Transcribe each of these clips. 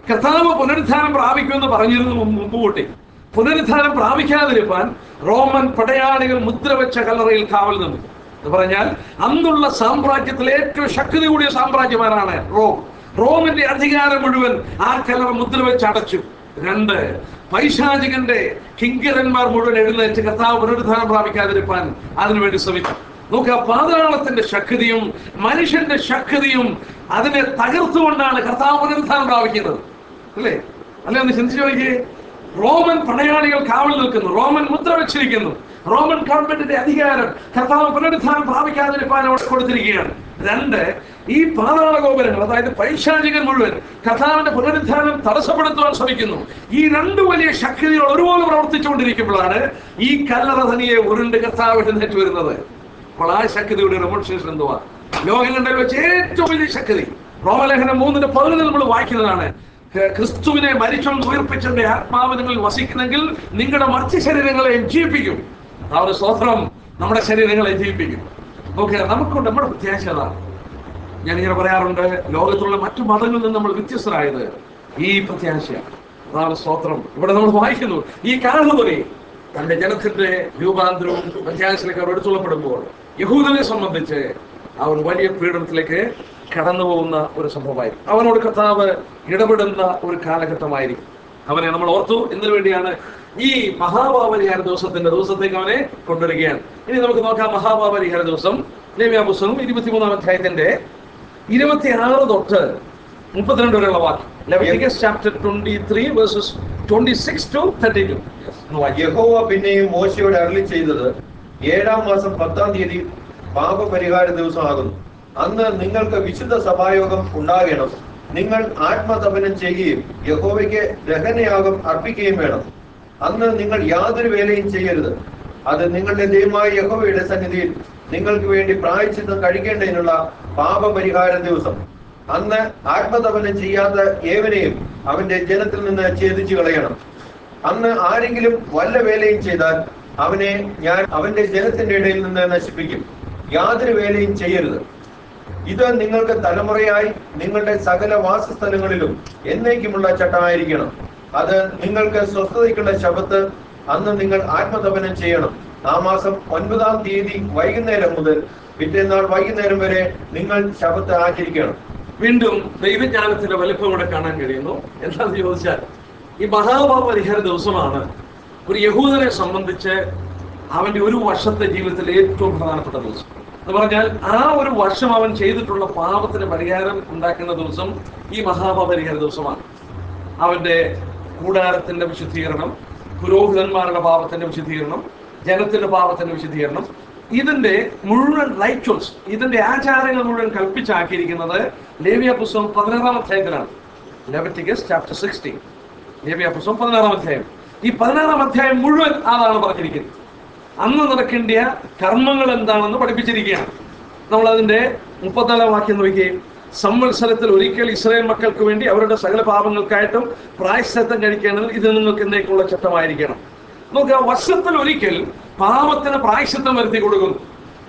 കർത്താവ് പുനരുത്ഥാനം പ്രാപിക്കുമെന്ന് പറഞ്ഞിരുന്നു മുമ്പ് മുമ്പ് കൂട്ടി പുനരുത്ഥാനം പ്രാപിക്കാതിരിക്കാൻ റോമൻ പടയാളികൾ മുദ്രവെച്ച കല്ലറയിൽ കാവൽ നിന്നു എന്ന് പറഞ്ഞാൽ അന്നുള്ള സാമ്രാജ്യത്തിലെ ഏറ്റവും ശക്തി കൂടിയ സാമ്രാജ്യമാരാണ് റോം റോമിന്റെ അധികാരം മുഴുവൻ ആ കല്ലറ മുദ്രവെച്ച് അടച്ചു രണ്ട് പൈശാചികന്റെ കിങ്കരന്മാർ മുഴുവൻ എഴുന്നേറ്റ് കർത്താവ് പുനരുദ്ധാനം പ്രാപിക്കാതിരിക്കാൻ അതിനുവേണ്ടി ശ്രമിച്ചു നോക്കുക പാതാളത്തിന്റെ ശക്തിയും മനുഷ്യന്റെ ശക്തിയും അതിനെ തകർത്തുകൊണ്ടാണ് കർത്താവ് പുനരുദ്ധാനം പ്രാപിക്കുന്നത് അല്ലേ അല്ലെ ഒന്ന് ചിന്തിച്ചു നോക്കിയേ റോമൻ പടയാളികൾ കാവൽ നിൽക്കുന്നു റോമൻ മുദ്ര വെച്ചിരിക്കുന്നു റോമൻ ഗവൺമെന്റിന്റെ അധികാരം കർത്താവ് പുനരുദ്ധാനം പ്രാപിക്കാതിരിക്കാൻ അവിടെ കൊടുത്തിരിക്കുകയാണ് രണ്ട് ഈ പാതാള ഗോപുരങ്ങൾ അതായത് പൈശാചികൻ മുഴുവൻ കർത്താവിന്റെ പുനരുദ്ധാനം തടസ്സപ്പെടുത്തുവാൻ ശ്രമിക്കുന്നു ഈ രണ്ട് വലിയ ശക്തികൾ ഒരുപോലെ പ്രവർത്തിച്ചുകൊണ്ടിരിക്കുമ്പോഴാണ് ഈ കല്ലറ തനിയെ ഉരുണ്ട് കർത്താവ് എഴുന്നേറ്റ് വരുന്നത് അപ്പോൾ ആ ശക്തിയുടെ റെമോൺസ്ട്രേഷൻ എന്തുവാ ലോകം കണ്ടതിൽ വെച്ച് ഏറ്റവും വലിയ ശക്തി റോമലേഖനം മൂന്നിന്റെ പതിനൊന്ന് നമ്മൾ വായിക്കുന്നതാണ് ക- ക്രിസ്തുവിനെ മരിച്ചോണ്ട് ഉയർപ്പിച്ചതിന്റെ ആത്മാവ് നിങ്ങൾ വസിക്കുന്നെങ്കിൽ നിങ്ങളുടെ മറ്റ് ശരീരങ്ങളെ ജീവിപ്പിക്കും ആ ഒരു സ്വത്രം നമ്മുടെ ശരീരങ്ങളെ ജീവിപ്പിക്കും ഓക്കെ നമുക്കുണ്ട് നമ്മുടെ പ്രത്യാശ അതാണ് ഞാനിങ്ങനെ പറയാറുണ്ട് ലോകത്തുള്ള മറ്റു മതങ്ങളിൽ നിന്ന് നമ്മൾ വ്യത്യസ്തരായത് ഈ പ്രത്യാശയാണ് അതാണ് സ്തോത്രം ഇവിടെ നമ്മൾ വായിക്കുന്നു ഈ കാലവരെ തന്റെ ജനത്തിന്റെ രൂപാന്തരവും പ്രത്യാശയിലേക്ക് അവർ എടുത്തുള്ളപ്പെടുമ്പോൾ യഹൂദനെ സംബന്ധിച്ച് അവൻ വലിയ പീഡനത്തിലേക്ക് കടന്നു പോകുന്ന ഒരു സംഭവമായിരിക്കും അവനോട് കർത്താവ് ഇടപെടുന്ന ഒരു കാലഘട്ടമായിരിക്കും അവനെ നമ്മൾ ഓർത്തു എന്തിനു വേണ്ടിയാണ് ഈ മഹാഭാപരിഹാര ദിവസത്തിന്റെ ദിവസത്തേക്ക് അവനെ കൊണ്ടുവരികയാണ് ഇനി നമുക്ക് നോക്കാം മഹാഭാപരിഹാര ദിവസം ലേവ്യ പുസ്തകം ഇരുപത്തിമൂന്നാം അധ്യായത്തിന്റെ ഇരുപത്തിയാറ് തൊട്ട് മുപ്പത്തിരണ്ട് വരെയുള്ള വാക്യം Leviticus chapter twenty three verses twenty six to thirty two യഹോവ പിന്നെയും മോശയോട് അരളി ചെയ്തത് ഏഴാം മാസം പത്താം തീയതി പാപപരിഹാര ദിവസമാകുന്നു അന്ന് നിങ്ങൾക്ക് വിശുദ്ധ സഭായോഗം ഉണ്ടാകണം നിങ്ങൾ ആത്മതപനം ചെയ്യുകയും യഹോവയ്ക്ക് ദഹനയാഗം അർപ്പിക്കുകയും വേണം അന്ന് നിങ്ങൾ യാതൊരു വേലയും ചെയ്യരുത് അത് നിങ്ങളുടെ ദൈവമായ യഹോവയുടെ സന്നിധിയിൽ നിങ്ങൾക്ക് വേണ്ടി പ്രായച്ചിത്തം കഴിക്കേണ്ടതിനുള്ള പാപപരിഹാര ദിവസം അന്ന് ആത്മതപനം ചെയ്യാത്ത ഏവനെയും അവന്റെ ജനത്തിൽ നിന്ന് ഛേദിച്ചു കളയണം അന്ന് ആരെങ്കിലും വല്ല വേലയും ചെയ്താൽ അവനെ ഞാൻ അവന്റെ ജനത്തിന്റെ ഇടയിൽ നിന്ന് നശിപ്പിക്കും യാതൊരു വേലയും ചെയ്യരുത് ഇത് നിങ്ങൾക്ക് തലമുറയായി നിങ്ങളുടെ സകല വാസസ്ഥലങ്ങളിലും എന്നേക്കുമുള്ള ചട്ടമായിരിക്കണം അത് നിങ്ങൾക്ക് സ്വസ്ഥതയ്ക്കുള്ള ശബത്ത് അന്ന് നിങ്ങൾ ആത്മതപനം ചെയ്യണം ആ മാസം ഒൻപതാം തീയതി വൈകുന്നേരം മുതൽ പിറ്റേന്നാൾ വൈകുന്നേരം വരെ നിങ്ങൾ ശബത്ത് ആചരിക്കണം വീണ്ടും ദൈവജ്ഞാനത്തിന്റെ വലിപ്പം ഇവിടെ കാണാൻ കഴിയുന്നു എന്താണെന്ന് ചോദിച്ചാൽ ഈ മഹാഭാവ പരിഹാര ദിവസമാണ് ഒരു യഹൂദനെ സംബന്ധിച്ച് അവന്റെ ഒരു വർഷത്തെ ജീവിതത്തിലെ ഏറ്റവും പ്രധാനപ്പെട്ട ദിവസം എന്ന് പറഞ്ഞാൽ ആ ഒരു വർഷം അവൻ ചെയ്തിട്ടുള്ള പാപത്തിന് പരിഹാരം ഉണ്ടാക്കുന്ന ദിവസം ഈ മഹാഭാവ പരിഹാര ദിവസമാണ് അവന്റെ കൂടാരത്തിന്റെ വിശുദ്ധീകരണം പുരോഹിതന്മാരുടെ പാപത്തിന്റെ വിശുദ്ധീകരണം ജനത്തിന്റെ പാപത്തിന്റെ വിശുദ്ധീകരണം ഇതിന്റെ മുഴുവൻ റൈച്വൽസ് ഇതിന്റെ ആചാരങ്ങൾ മുഴുവൻ കൽപ്പിച്ചാക്കിയിരിക്കുന്നത് ലേവിയ പുസ്തകം പതിനാറാം അധ്യായത്തിലാണ് ലെവറ്റിക്കസ് ചാപ്റ്റർ സിക്സ്റ്റീൻ ലേവിയ പുസ്തകം പതിനാറാം അധ്യായം ഈ പതിനാറാം അധ്യായം മുഴുവൻ അതാണ് പറഞ്ഞിരിക്കുന്നത് അന്ന് നടക്കേണ്ട കർമ്മങ്ങൾ എന്താണെന്ന് പഠിപ്പിച്ചിരിക്കുകയാണ് നമ്മൾ അതിന്റെ മുപ്പത്തിനാലാം വാക്യം നോക്കിയേ സംവത്സരത്തിൽ ഒരിക്കൽ ഇസ്രായേൽ മക്കൾക്ക് വേണ്ടി അവരുടെ സകല പാപങ്ങൾക്കായിട്ടും പ്രായശ്ചിത്തം കഴിക്കേണ്ടത് ഇത് നിങ്ങൾക്ക് എന്നേക്കുള്ള ചട്ടമായിരിക്കണം നോക്കുക വർഷത്തിൽ ഒരിക്കൽ പാപത്തിന് പ്രായശ്ചിത്തം വരുത്തി കൊടുക്കുന്നു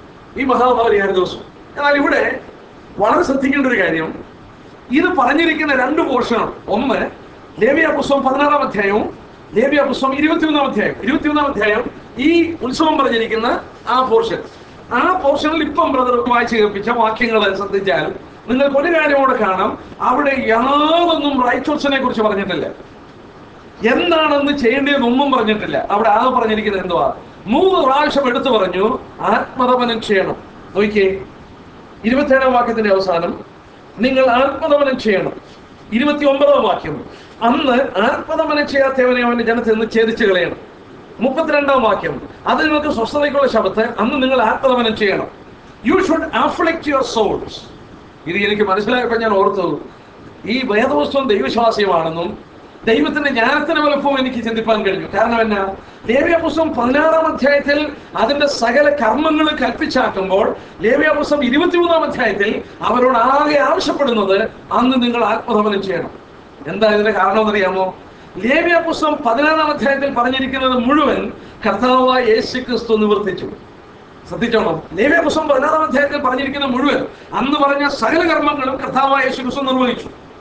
ഈ മഹാപരിഹാര ദിവസം എന്നാൽ ഇവിടെ വളരെ ശ്രദ്ധിക്കേണ്ട ഒരു കാര്യം ഇത് പറഞ്ഞിരിക്കുന്ന രണ്ട് പോർഷനാണ് ഒന്ന് ലേവിയ പുസ്തകം പതിനാറാം അധ്യായവും ലേവിയ പുസ്തകം ഇരുപത്തിമൂന്നാം അധ്യായം ഇരുപത്തിമൂന്നാം അധ്യായം ഈ ഉത്സവം പറഞ്ഞിരിക്കുന്ന ആ പോർഷൻ ആ പോർഷനിൽ ഇപ്പം ബ്രദർ വായിച്ച് കേൾപ്പിച്ച വാക്യങ്ങൾ ശ്രദ്ധിച്ചാൽ നിങ്ങൾക്ക് ഒരു കാര്യം കൂടെ കാണാം അവിടെ യാതൊന്നും റൈറ്റ്സിനെ കുറിച്ച് പറഞ്ഞിട്ടില്ല എന്താണെന്ന് ചെയ്യേണ്ടതെന്നൊന്നും പറഞ്ഞിട്ടില്ല അവിടെ ആകെ പറഞ്ഞിരിക്കുന്നത് എന്തുവാ മൂന്ന് പ്രാവശ്യം എടുത്തു പറഞ്ഞു ആത്മതപനം ചെയ്യണം നോക്കിയേ ഇരുപത്തേഴാം വാക്യത്തിന്റെ അവസാനം നിങ്ങൾ ആത്മതപനം ചെയ്യണം ഇരുപത്തി ഒമ്പതാം വാക്യം അന്ന് ആത്മതപനം ചെയ്യാത്തവനെ അവന്റെ ജനത്തിൽ നിന്ന് ഛേദിച്ചു കളയണം മുപ്പത്തിരണ്ടാം വാക്യം അത് നിങ്ങൾക്ക് സ്വസ്ഥതയ്ക്കുള്ള ശബ്ദത്തെ അന്ന് നിങ്ങൾ ആത്മതപനം ചെയ്യണം you should afflict your souls ഇത് എനിക്ക് മനസ്സിലായപ്പോൾ ഞാൻ ഓർത്തു ഈ വേദപുസ്തകം ദൈവവിശ്വാസ്യമാണെന്നും ദൈവത്തിന്റെ ജ്ഞാനത്തിന് വലുപ്പവും എനിക്ക് ചിന്തിപ്പാൻ കഴിഞ്ഞു കാരണം എന്നാ ലേവ്യ പുസ്തകം പതിനാറാം അധ്യായത്തിൽ അതിന്റെ സകല കർമ്മങ്ങൾ കൽപ്പിച്ചാക്കുമ്പോൾ ലേവ്യ പുസ്തകം ഇരുപത്തിമൂന്നാം അധ്യായത്തിൽ അവരോട് ആകെ ആവശ്യപ്പെടുന്നത് അന്ന് നിങ്ങൾ ആത്മതപനം ചെയ്യണം എന്താ ഇതിന്റെ കാരണം എന്നറിയാമോ ലേവ്യ പുസ്തകം പതിനാറാം അധ്യായത്തിൽ പറഞ്ഞിരിക്കുന്നത് മുഴുവൻ കർത്താവായ യേശു ക്രിസ്തു നിവർത്തിച്ചു ശ്രദ്ധിച്ചോണം ലേവ്യ പുസ്തകം പതിനാറാം അധ്യായത്തിൽ പറഞ്ഞിരിക്കുന്ന മുഴുവൻ അന്ന് പറഞ്ഞ സകല കർമ്മങ്ങളും കർത്താവായ യേശു ക്രിസ്തു നിർവഹിച്ചു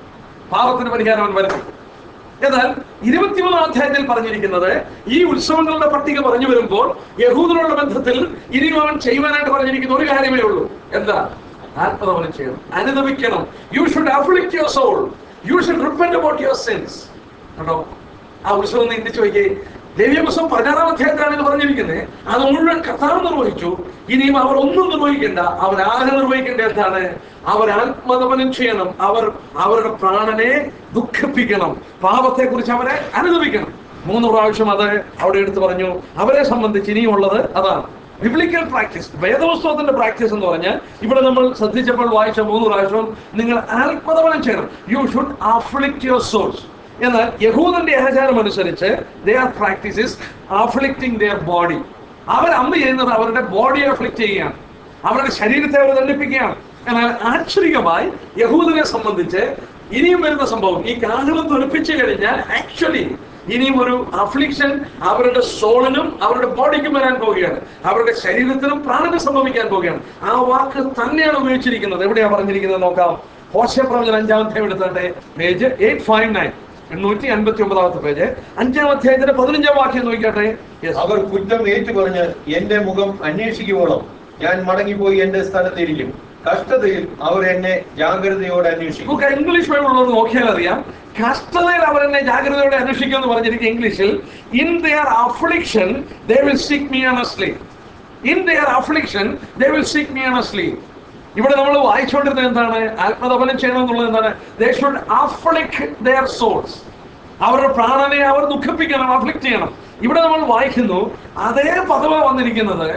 പാപത്തിന് പരിഹാരം അവൻ വരുത്തി എന്നാൽ ഇരുപത്തിമൂന്നാം അധ്യായത്തിൽ പറഞ്ഞിരിക്കുന്നത് ഈ ഉത്സവങ്ങളുടെ പട്ടിക പറഞ്ഞു വരുമ്പോൾ യഹൂദനുള്ള ബന്ധത്തിൽ ഇനിയും അവൻ ചെയ്യുവാനായിട്ട് പറഞ്ഞിരിക്കുന്ന ഒരു കാര്യമേ ഉള്ളൂ എന്താ ആത്മതപനം ചെയ്യണം അനുദമിക്കണം you should afflict your soul you should repent about your sense കേട്ടോ ആ ഉത്സവം ഒന്ന് ചിന്തിച്ചു നോക്കിയേ ദേവിയ പുസ്തകം പതിനാറാം അധ്യായത്തിലാണ് ഇത് പറഞ്ഞിരിക്കുന്നത് അത് മുഴുവൻ കർത്താവ് നിർവഹിച്ചു ഇനിയും അവർ ഒന്നും നിർവഹിക്കേണ്ട അവർ ആകെ നിർവഹിക്കേണ്ട എന്താണ് അവർ ആത്മതപനം ചെയ്യണം അവർ അവരുടെ പ്രാണനെ ദുഃഖിപ്പിക്കണം പാപത്തെ കുറിച്ച് അവരെ അനുദപിക്കണം മൂന്ന് പ്രാവശ്യം അത് അവിടെ എടുത്തു പറഞ്ഞു അവരെ സംബന്ധിച്ച് ഇനിയുള്ളത് അതാണ് ബിബ്ലിക്കൽ പ്രാക്ടീസ് വേദപുസ്തകത്തിന്റെ പ്രാക്ടീസ് എന്ന് പറഞ്ഞാൽ ഇവിടെ നമ്മൾ ശ്രദ്ധിച്ചപ്പോൾ വായിച്ച മൂന്ന് പ്രാവശ്യം നിങ്ങൾ ആത്മതപനം ചെയ്യണം you should afflict your souls എന്നാൽ യഹൂദന്റെ ആചാരം അനുസരിച്ച് their practices afflicting their body അവർ അന്ന് ചെയ്യുന്നത് അവരുടെ ബോഡിയെ അഫ്ലിക്റ്റ് ചെയ്യുകയാണ് അവരുടെ ശരീരത്തെ അവർ ദണ്ഡിപ്പിക്കുകയാണ് എന്നാൽ ആക്ഷരികമായി യഹൂദനെ സംബന്ധിച്ച് ഇനിയും വരുന്ന സംഭവം ഈ കാഹളം ധരിപ്പിച്ചു കഴിഞ്ഞാൽ ആക്ച്വലി ഇനിയും ഒരു അഫ്ലിക്ഷൻ അവരുടെ സോളിനും അവരുടെ ബോഡിക്കും വരാൻ പോവുകയാണ് അവരുടെ ശരീരത്തിനും പ്രാണനും സംഭവിക്കാൻ പോവുകയാണ് ആ വാക്ക് തന്നെയാണ് ഉപയോഗിച്ചിരിക്കുന്നത് എവിടെയാ പറഞ്ഞിരിക്കുന്നത് നോക്കാം ഹോശപ്രവചന അഞ്ചാം അധ്യായം എടുത്തട്ടെ പേജ് എയ്റ്റ് ഫൈവ് നയൻ എണ്ണൂറ്റി അൻപത്തി ഒമ്പതാമത്തെ പേജ് അഞ്ചാം അധ്യായത്തിന്റെ പതിനഞ്ചാം വാക്യം നോക്കിക്കട്ടെ Yes. അവർ കുറ്റം ഏറ്റു പറഞ്ഞ് എന്റെ മുഖം അന്വേഷിക്കുവോളം ഞാൻ മടങ്ങിപ്പോയി എന്റെ സ്ഥലത്തിരിക്കും കഷ്ടതയിൽ അവർ എന്നെ ജാഗ്രതയോടെ അന്വേഷിക്കും നമുക്ക് ഇംഗ്ലീഷ് ബൈബിളുള്ളത് നോക്കിയാൽ അറിയാം കഷ്ടതയിൽ അവർ എന്നെ ജാഗ്രതയോടെ അന്വേഷിക്കും എന്ന് പറഞ്ഞിരിക്കും ഇംഗ്ലീഷിൽ in their affliction they will seek me earnestly in their affliction they will seek me earnestly ഇവിടെ നമ്മൾ വായിച്ചുകൊണ്ടിരുന്നത് എന്താണ് ആത്മതപനം ചെയ്യണം എന്നുള്ളത് എന്താണ് they should afflict their souls അവരുടെ പ്രാണനെ അവർ ദുഃഖിപ്പിക്കണം അഫ്ലിക്ട് ചെയ്യണം ഇവിടെ നമ്മൾ വായിക്കുന്നു അതേ പദവ വന്നിരിക്കുന്നത്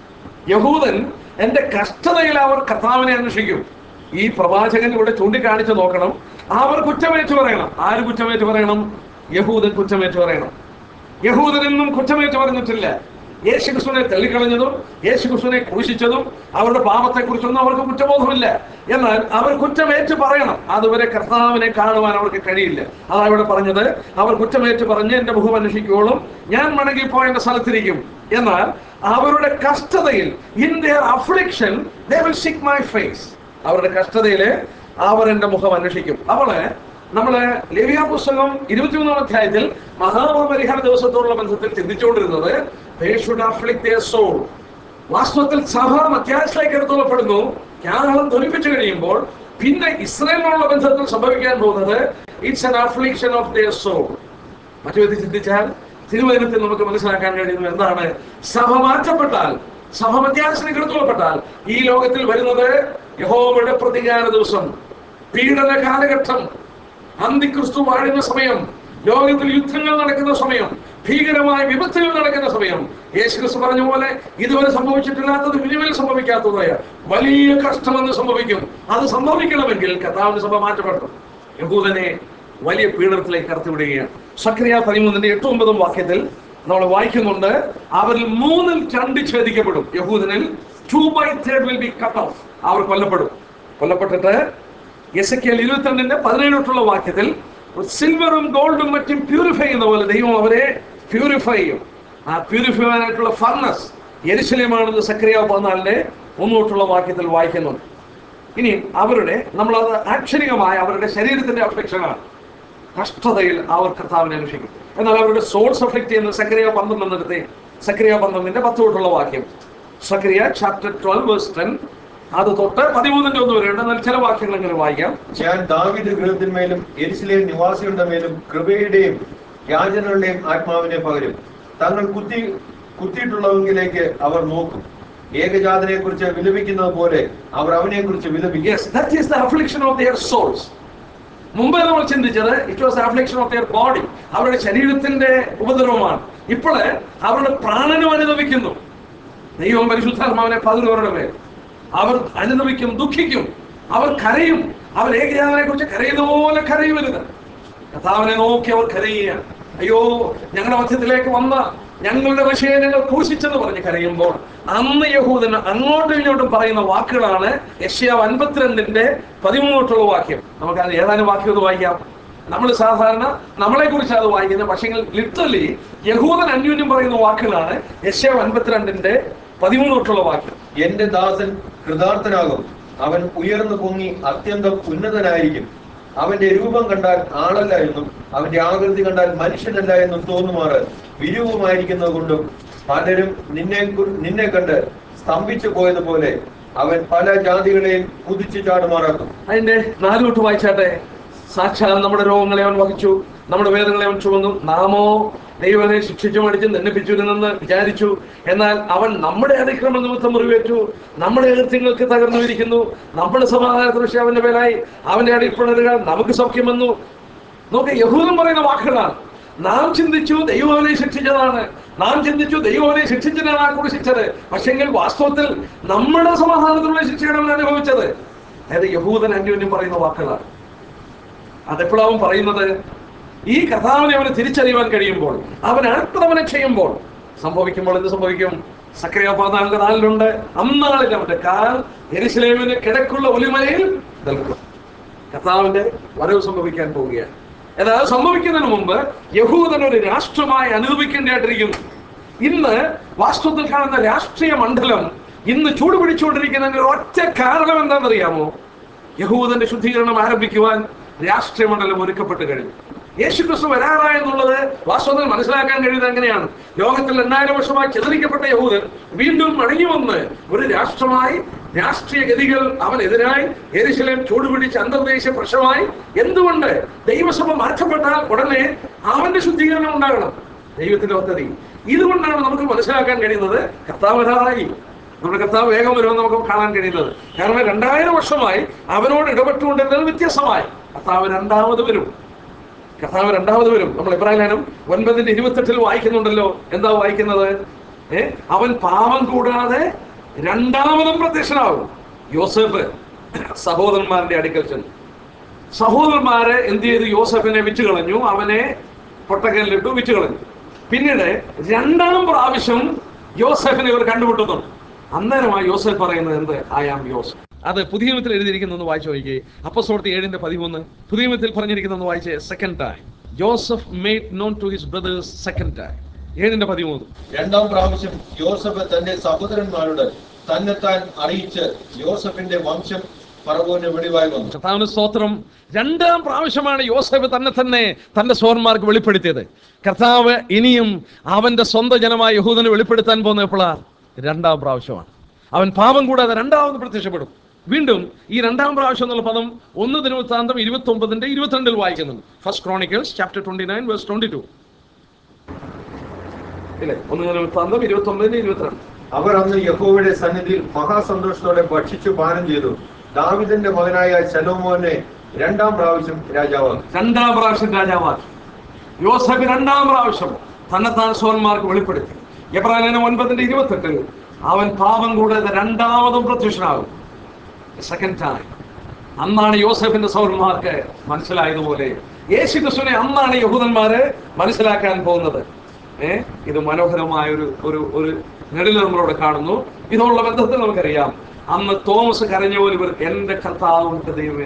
യഹൂദൻ എന്റെ കഷ്ടതയിൽ അവർ കർത്താവിനെ അന്വേഷിക്കും ഈ പ്രവാചകൻ ഇവിടെ ചൂണ്ടിക്കാണിച്ച് നോക്കണം അവർ കുറ്റമേറ്റു പറയണം ആര് കുറ്റമേറ്റു പറയണം യഹൂദൻ കുറ്റമേറ്റു പറയണം യഹൂദനെന്നും കുറ്റമേറ്റു പറഞ്ഞിട്ടില്ല യേശു ക്രിസ്തുവിനെ തള്ളിക്കളഞ്ഞതും യേശു ക്രിസ്തുവിനെ ക്രൂശിച്ചതും അവരുടെ പാപത്തെ കുറിച്ചൊന്നും അവർക്ക് കുറ്റബോധമില്ല എന്നാൽ അവർ കുറ്റമേറ്റ് പറയണം അതുവരെ കർത്താവിനെ കാണുവാൻ അവർക്ക് കഴിയില്ല അതാ ഇവിടെ പറഞ്ഞത് അവർ കുറ്റമേറ്റ് പറഞ്ഞ് എന്റെ മുഖം അന്വേഷിക്കുവോളും ഞാൻ മടങ്ങിപ്പോയ എന്റെ സ്ഥലത്തിരിക്കും എന്നാൽ അവരുടെ കഷ്ടതയിൽ in their affliction they will seek my face അവരുടെ കഷ്ടതയില് അവർ എന്റെ മുഖം അന്വേഷിക്കും അവള് നമ്മള് ലേവിയ പുസ്തകം ഇരുപത്തിമൂന്നാം അധ്യായത്തിൽ മഹാപരിഹാര ദിവസത്തോടുള്ള ബന്ധത്തിൽ ചിന്തിച്ചുകൊണ്ടിരുന്നത് they should afflict their soul. വാസ്തവത്തിൽ സഭ മധ്യാശയിലേക്ക് എടുത്തോളപ്പെടുന്നു ജ്ഞാനം ധ്വനിപ്പിച്ചു കഴിയുമ്പോൾ പിന്നെ ഇസ്രയേലിനുള്ള ബന്ധത്തിൽ സംഭവിക്കാൻ പോകുന്നത് it's an affliction of their soul. മറ്റു വിധത്തിൽ ചിന്തിച്ചാൽ തിരുവചനത്തിൽ നമുക്ക് മനസ്സിലാക്കാൻ കഴിയുന്നത് എന്താണ് സഭ മാറ്റപ്പെട്ടാൽ സഭ മധ്യാസനം എടുത്തോളപ്പെട്ടാൽ ഈ ലോകത്തിൽ വരുന്നത് യഹോവയുടെ പ്രതികാര ദിവസം പീഡന കാലഘട്ടം അന്തിക്രിസ്തു വാഴുന്ന സമയം ലോകത്തിൽ യുദ്ധങ്ങൾ നടക്കുന്ന സമയം ഭീകരമായ വിപത്തുകൾ നടക്കുന്ന സമയം യേശു ക്രിസ്തു പറഞ്ഞ പോലെ ഇതുവരെ സംഭവിച്ചിട്ടില്ലാത്തത് ഇനിമേൽ സംഭവിക്കാത്തതായ വലിയ കഷ്ടമെന്ന് സംഭവിക്കും അത് സംഭവിക്കണമെങ്കിൽ കർത്താവിന്റെ സഭ മാറ്റപ്പെട്ടു യഹൂദനെ വലിയ പീഡനത്തിലേക്ക് കടത്തിവിടുകയാണ് സക്രിയ പതിമൂന്നിന്റെ എട്ടും ഒമ്പതും വാക്യത്തിൽ നമ്മൾ വായിക്കുന്നുണ്ട് അവരിൽ മൂന്നിൽ രണ്ട് ഛേദിക്കപ്പെടും യഹൂദനിൽ two by third will be cut off അവർ കൊല്ലപ്പെടും കൊല്ലപ്പെട്ടിട്ട് എസ് കെ ഇരുപത്തിരണ്ടിന്റെ പതിനേഴോട്ടുള്ള വാക്യത്തിൽ സിൽവറും ഗോൾഡും മറ്റും പ്യൂരിഫൈ ചെയ്യുന്ന പോലെ ദൈവം അവരെ പ്യൂരിഫൈ ചെയ്യും ആ പ്യൂരിഫൈ ആയിട്ടുള്ള ഫർണസ് എരിശല്യമാണെന്ന് സക്രിയ പതിനാലിന്റെ ഒന്നോട്ടുള്ള വാക്യത്തിൽ വായിക്കുന്നുണ്ട് ഇനി അവരുടെ നമ്മളത് ആക്ഷരികമായ അവരുടെ ശരീരത്തിന്റെ അഫ്ലിക്ഷനാണ് കഷ്ടതയിൽ അവർ കർത്താവിനെ അന്വേഷിക്കും എന്നാൽ അവരുടെ സോൾസ് അഫ്ലിക്ട് ചെയ്യുന്ന സക്രിയ പന്ത്രണ്ടെന്നെടുത്ത് സക്രിയ പന്ത്രണ്ടിന്റെ പത്ത് തൊട്ടുള്ള വാക്യം Zechariah chapter twelve verse ten അത് തൊട്ട് പതിമൂന്നിന്റെ ഒന്ന് വരെയുണ്ട് എന്നാൽ ചില വാക്യങ്ങൾ ഇങ്ങനെ വായിക്കാം ഞാൻ ദാവിദ് ഗൃഹത്തിന്മേലും എരിശിലേം നിവാസികളുടെ മേലും കൃപയുടെയും യാചനകളുടെയും ആത്മാവിനെ പകരും തങ്ങൾ കുത്തി കുത്തിയിട്ടുള്ളവങ്കിലേക്ക് അവർ നോക്കും ഏകജാതനെ കുറിച്ച് വിലപിക്കുന്നത് പോലെ അവർ അവനെ കുറിച്ച് വിലപിക്കും yes that is the affliction of their souls മുമ്പ് നമ്മൾ ചിന്തിച്ചത് it was affliction of their body അവരുടെ ശരീരത്തിന്റെ ഉപദ്രവമാണ് ഇപ്പോൾ അവരുടെ പ്രാണനും അനുഭവിക്കുന്നു ദൈവം പരിശുദ്ധാത്മാവിനെ പതിനവരുടെ മേൽ അവർ അനുഭവിക്കും ദുഃഖിക്കും അവർ കരയും അവർ ഏകജാതനെ കുറിച്ച് കരയുന്ന പോലെ കരയുമരുത് കർത്താവിനെ നോക്കി അവർ കരയുകയാണ് അയ്യോ ഞങ്ങളുടെ മധ്യത്തിലേക്ക് വന്ന ഞങ്ങളുടെ വിഷയം ഞങ്ങൾ ക്രൂശിച്ചെന്ന് പറഞ്ഞ് കരയുമ്പോൾ അന്ന് യഹൂദൻ അങ്ങോട്ടും ഇങ്ങോട്ടും പറയുന്ന വാക്കുകളാണ് യശ്യാവ് അൻപത്തിരണ്ടിന്റെ പതിമൂന്നോട്ടുള്ള വാക്യം നമുക്ക് അത് ഏതാനും വാക്യം ഒന്ന് വായിക്കാം നമ്മൾ സാധാരണ നമ്മളെ കുറിച്ച് അത് വായിക്കുന്നത് പക്ഷേ ലിറ്ററലി യഹൂദൻ അന്യോന്യം പറയുന്ന വാക്കുകളാണ് യശ്യാവ് അൻപത്തിരണ്ടിന്റെ പതിമൂന്നോട്ടുള്ള വാക്യം എന്റെ ദാസൻ കൃതാർത്ഥനാകും അവൻ ഉയർന്നു പൊങ്ങി അത്യന്തം ഉന്നതനായിരിക്കും അവന്റെ രൂപം കണ്ടാൽ ആളല്ല എന്നും അവന്റെ ആകൃതി കണ്ടാൽ മനുഷ്യനല്ല എന്നും തോന്നുമാറ് വിരൂപമായിരിക്കുന്നത് കൊണ്ടും പലരും നിന്നെ കു- നിന്നെ കണ്ട് സ്തംഭിച്ചു പോയതുപോലെ അവൻ പല ജാതികളെയും കുതിച്ചു ചാടുമാറാക്കും അതിന്റെ നാലുതൊട്ട് വായിച്ചാട്ടെ സാക്ഷാൽ നമ്മുടെ രോഗങ്ങളെ അവൻ വഹിച്ചു നമ്മുടെ വേദങ്ങളെ അവൻ ചുമന്നു നാമോ ദൈവനെ ശിക്ഷിച്ചു മടിച്ച് ദണ്ഡിപ്പിച്ചിരുന്നെന്ന് വിചാരിച്ചു എന്നാൽ അവൻ നമ്മുടെ അതിക്രമ നിമിത്തം മുറിവേറ്റു നമ്മുടെ എഴുത്യങ്ങൾക്ക് തകർന്നു ഇരിക്കുന്നു നമ്മുടെ സമാധാന ദൃശ്യ അവന്റെ പേരായി അവന്റെ അടിപ്പിണരുകൾ നമുക്ക് സൗഖ്യം വന്നു നോക്ക് യഹൂദൻ പറയുന്ന വാക്കുകളാണ് നാം ചിന്തിച്ചു ദൈവം അവനെ ശിക്ഷിച്ചതാണ് നാം ചിന്തിച്ചു ദൈവം അവനെ ശിക്ഷിച്ചതാണ് ആ കുറിശിച്ചത് പക്ഷെങ്കിൽ വാസ്തവത്തിൽ നമ്മുടെ സമാധാനത്തിലുള്ള ശിക്ഷയാണ് അവൻ അനുഭവിച്ചത് അതായത് യഹൂദൻ അന്യോന്യം പറയുന്ന വാക്കുകളാണ് അതെപ്പോഴാവും പറയുന്നത് ഈ കഥാവിനെ അവന് തിരിച്ചറിയുവാൻ കഴിയുമ്പോൾ അവൻ ആത്മവനെ ചെയ്യുമ്പോൾ സംഭവിക്കുമ്പോൾ എന്ത് സംഭവിക്കും സക്രിയ പതിനാലിന്റെ നാലിലുണ്ട് അന്നാളിൽ അവന്റെ കാൽ എരിശിലേമിന് കിഴക്കുള്ള ഒലിമലയിൽ നിൽക്കും കർത്താവിന്റെ വരവ് സംഭവിക്കാൻ പോവുകയാണ് എന്നാൽ സംഭവിക്കുന്നതിന് മുമ്പ് യഹൂദൻ ഒരു രാഷ്ട്രമായി അനുഭവിക്കേണ്ടതായിട്ടിരിക്കുന്നു ഇന്ന് വാസ്തവത്തിൽ കാണുന്ന രാഷ്ട്രീയ മണ്ഡലം ഇന്ന് ചൂടുപിടിച്ചുകൊണ്ടിരിക്കുന്നതിന് ഒരു ഒറ്റ കാരണം എന്താണെന്നറിയാമോ യഹൂദന്റെ ശുദ്ധീകരണം ആരംഭിക്കുവാൻ രാഷ്ട്രീയ മണ്ഡലം ഒരുക്കപ്പെട്ട് കഴിഞ്ഞു യേശു ക്രിസ്തു വരാറായ എന്നുള്ളത് വാസ്തവത്തിൽ മനസ്സിലാക്കാൻ കഴിയുന്നത് എങ്ങനെയാണ് ലോകത്തിൽ രണ്ടായിരം വർഷമായി ചിതറിക്കപ്പെട്ട യഹൂദൻ വീണ്ടും മടങ്ങി വന്ന് ഒരു രാഷ്ട്രമായി രാഷ്ട്രീയ ഗതികൾ അവനെതിരായി എരിശിലേം ചൂടുപിടിച്ച് അന്തർദേശീയ പ്രശ്നമായി എന്തുകൊണ്ട് ദൈവസഭ മാറ്റപ്പെട്ടാൽ ഉടനെ അവന്റെ ശുദ്ധീകരണം ഉണ്ടാകണം ദൈവത്തിന്റെ പദ്ധതി ഇതുകൊണ്ടാണ് നമുക്ക് മനസ്സിലാക്കാൻ കഴിയുന്നത് കർത്താവ് വരാറായി നമ്മുടെ കർത്താവ് വേഗം വരുമെന്ന് നമുക്ക് കാണാൻ കഴിയുന്നത് കാരണം രണ്ടായിരം വർഷമായി അവനോട് ഇടപെട്ടുകൊണ്ടിരുന്നത് വ്യത്യസ്തമായി കർത്താവ് രണ്ടാമത് വരും കർത്താവ് രണ്ടാമത് വരും നമ്മൾ ഇബ്രാഹിം ഒൻപതിന്റെ ഇരുപത്തെട്ടിൽ വായിക്കുന്നുണ്ടല്ലോ എന്താ വായിക്കുന്നത് ഏ അവൻ പാപം കൂടാതെ രണ്ടാമതും പ്രത്യക്ഷനാവും യോസഫ് സഹോദരന്മാരുടെ അടുക്കൽ ചെന്നു സഹോദരന്മാരെ എന്ത് ചെയ്തു യോസഫിനെ വിറ്റ് കളഞ്ഞു അവനെ പൊട്ടക്കലിലിട്ടു വിറ്റ് കളഞ്ഞു പിന്നീട് രണ്ടാം പ്രാവശ്യം യോസഫിനെ ഇവർ കണ്ടുമുട്ടുന്നുണ്ട് അന്നേരമായി യോസഫ് പറയുന്നത് എന്ത് ഐ ആം യോസഫ് അത് പുതിയ നിയമത്തിൽ എഴുതിയിരിക്കുന്ന ഒന്ന് വായിച്ചു നോക്കിയേ അപ്പസ്തോലത്തിൽ ഏഴിന്റെ പതിമൂന്ന് പുതിയ നിയമത്തിൽ പറഞ്ഞിരിക്കുന്ന ഒന്ന് വായിച്ചേ second time Joseph made known to his brothers second time ഏഴിന്റെ പതിമൂന്ന് രണ്ടാം പ്രാവശ്യം യോസഫ് തന്റെ സഹോദരന്മാരോട് തന്നെത്താൻ അറിയിച്ച് യോസഫിന്റെ വംശം പറവോന് വെളിവായി വന്നു കർത്താവിന് സ്തോത്രം രണ്ടാം പ്രാവശ്യമാണ് യോസഫ് തന്നെ തന്നെ തന്റെ സോന്മാർക്ക് വെളിപ്പെടുത്തിയത് കർത്താവ് ഇനിയും അവന്റെ സ്വന്തം ജനമായ യഹൂദനെ വെളിപ്പെടുത്താൻ പോകുന്ന എപ്പോഴാ രണ്ടാം പ്രാവശ്യമാണ് അവൻ പാപം കൂടാതെ രണ്ടാമത് പ്രത്യക്ഷപ്പെടും വീണ്ടും ഈ രണ്ടാം പ്രാവശ്യം എന്നുള്ള പദം ഒന്ന് ദിനവൃത്താന്തം ഇരുപത്തി ഒമ്പതിന്റെ ഇരുപത്തിരണ്ടിൽ വായിക്കുന്നുണ്ട് first Chronicles chapter twenty nine verse twenty two ഇല്ലേ ഒന്ന് ദിനവൃത്താന്തം ഇരുപത്തി ഒമ്പതിന്റെ ഇരുപത്തിരണ്ട് അവർ അന്ന് യഹോവയുടെ സന്നിധിയിൽ മഹാസന്തോഷത്തോടെ ഭക്ഷിച്ചു പാനം ചെയ്തു ദാവിദന്റെ മകനായ ശലോമോനെ രണ്ടാം പ്രാവശ്യം രാജാവാക്കി രണ്ടാം പ്രാവശ്യം രാജാവാക്കി യോസഫ് രണ്ടാം പ്രാവശ്യം തന്നെത്താൻ സോന്മാർക്ക് വെളിപ്പെടുത്തി എബ്രാഹിം ഒൻപതിന്റെ ഇരുപത്തെട്ടിൽ അവൻ പാപം കൂടാതെ രണ്ടാമതും പ്രത്യക്ഷനാകും സെക്കൻഡ് ടൈം അന്നാണ് യോസഫിന്റെ സൗരന്മാർക്ക് മനസ്സിലായതുപോലെ യേശു ക്രിസ്തുവിനെ അന്നാണ് യഹൂദന്മാര് മനസ്സിലാക്കാൻ പോകുന്നത് ഏ ഇത് മനോഹരമായ ഒരു ഒരു ഒരു നെടില് നമ്മളവിടെ കാണുന്നു ഇതുള്ള ബന്ധത്തിൽ നമുക്കറിയാം അന്ന് തോമസ് കരഞ്ഞ പോലെ ഇവർ എന്റെ കർത്താവിന്റെ ദൈവമേ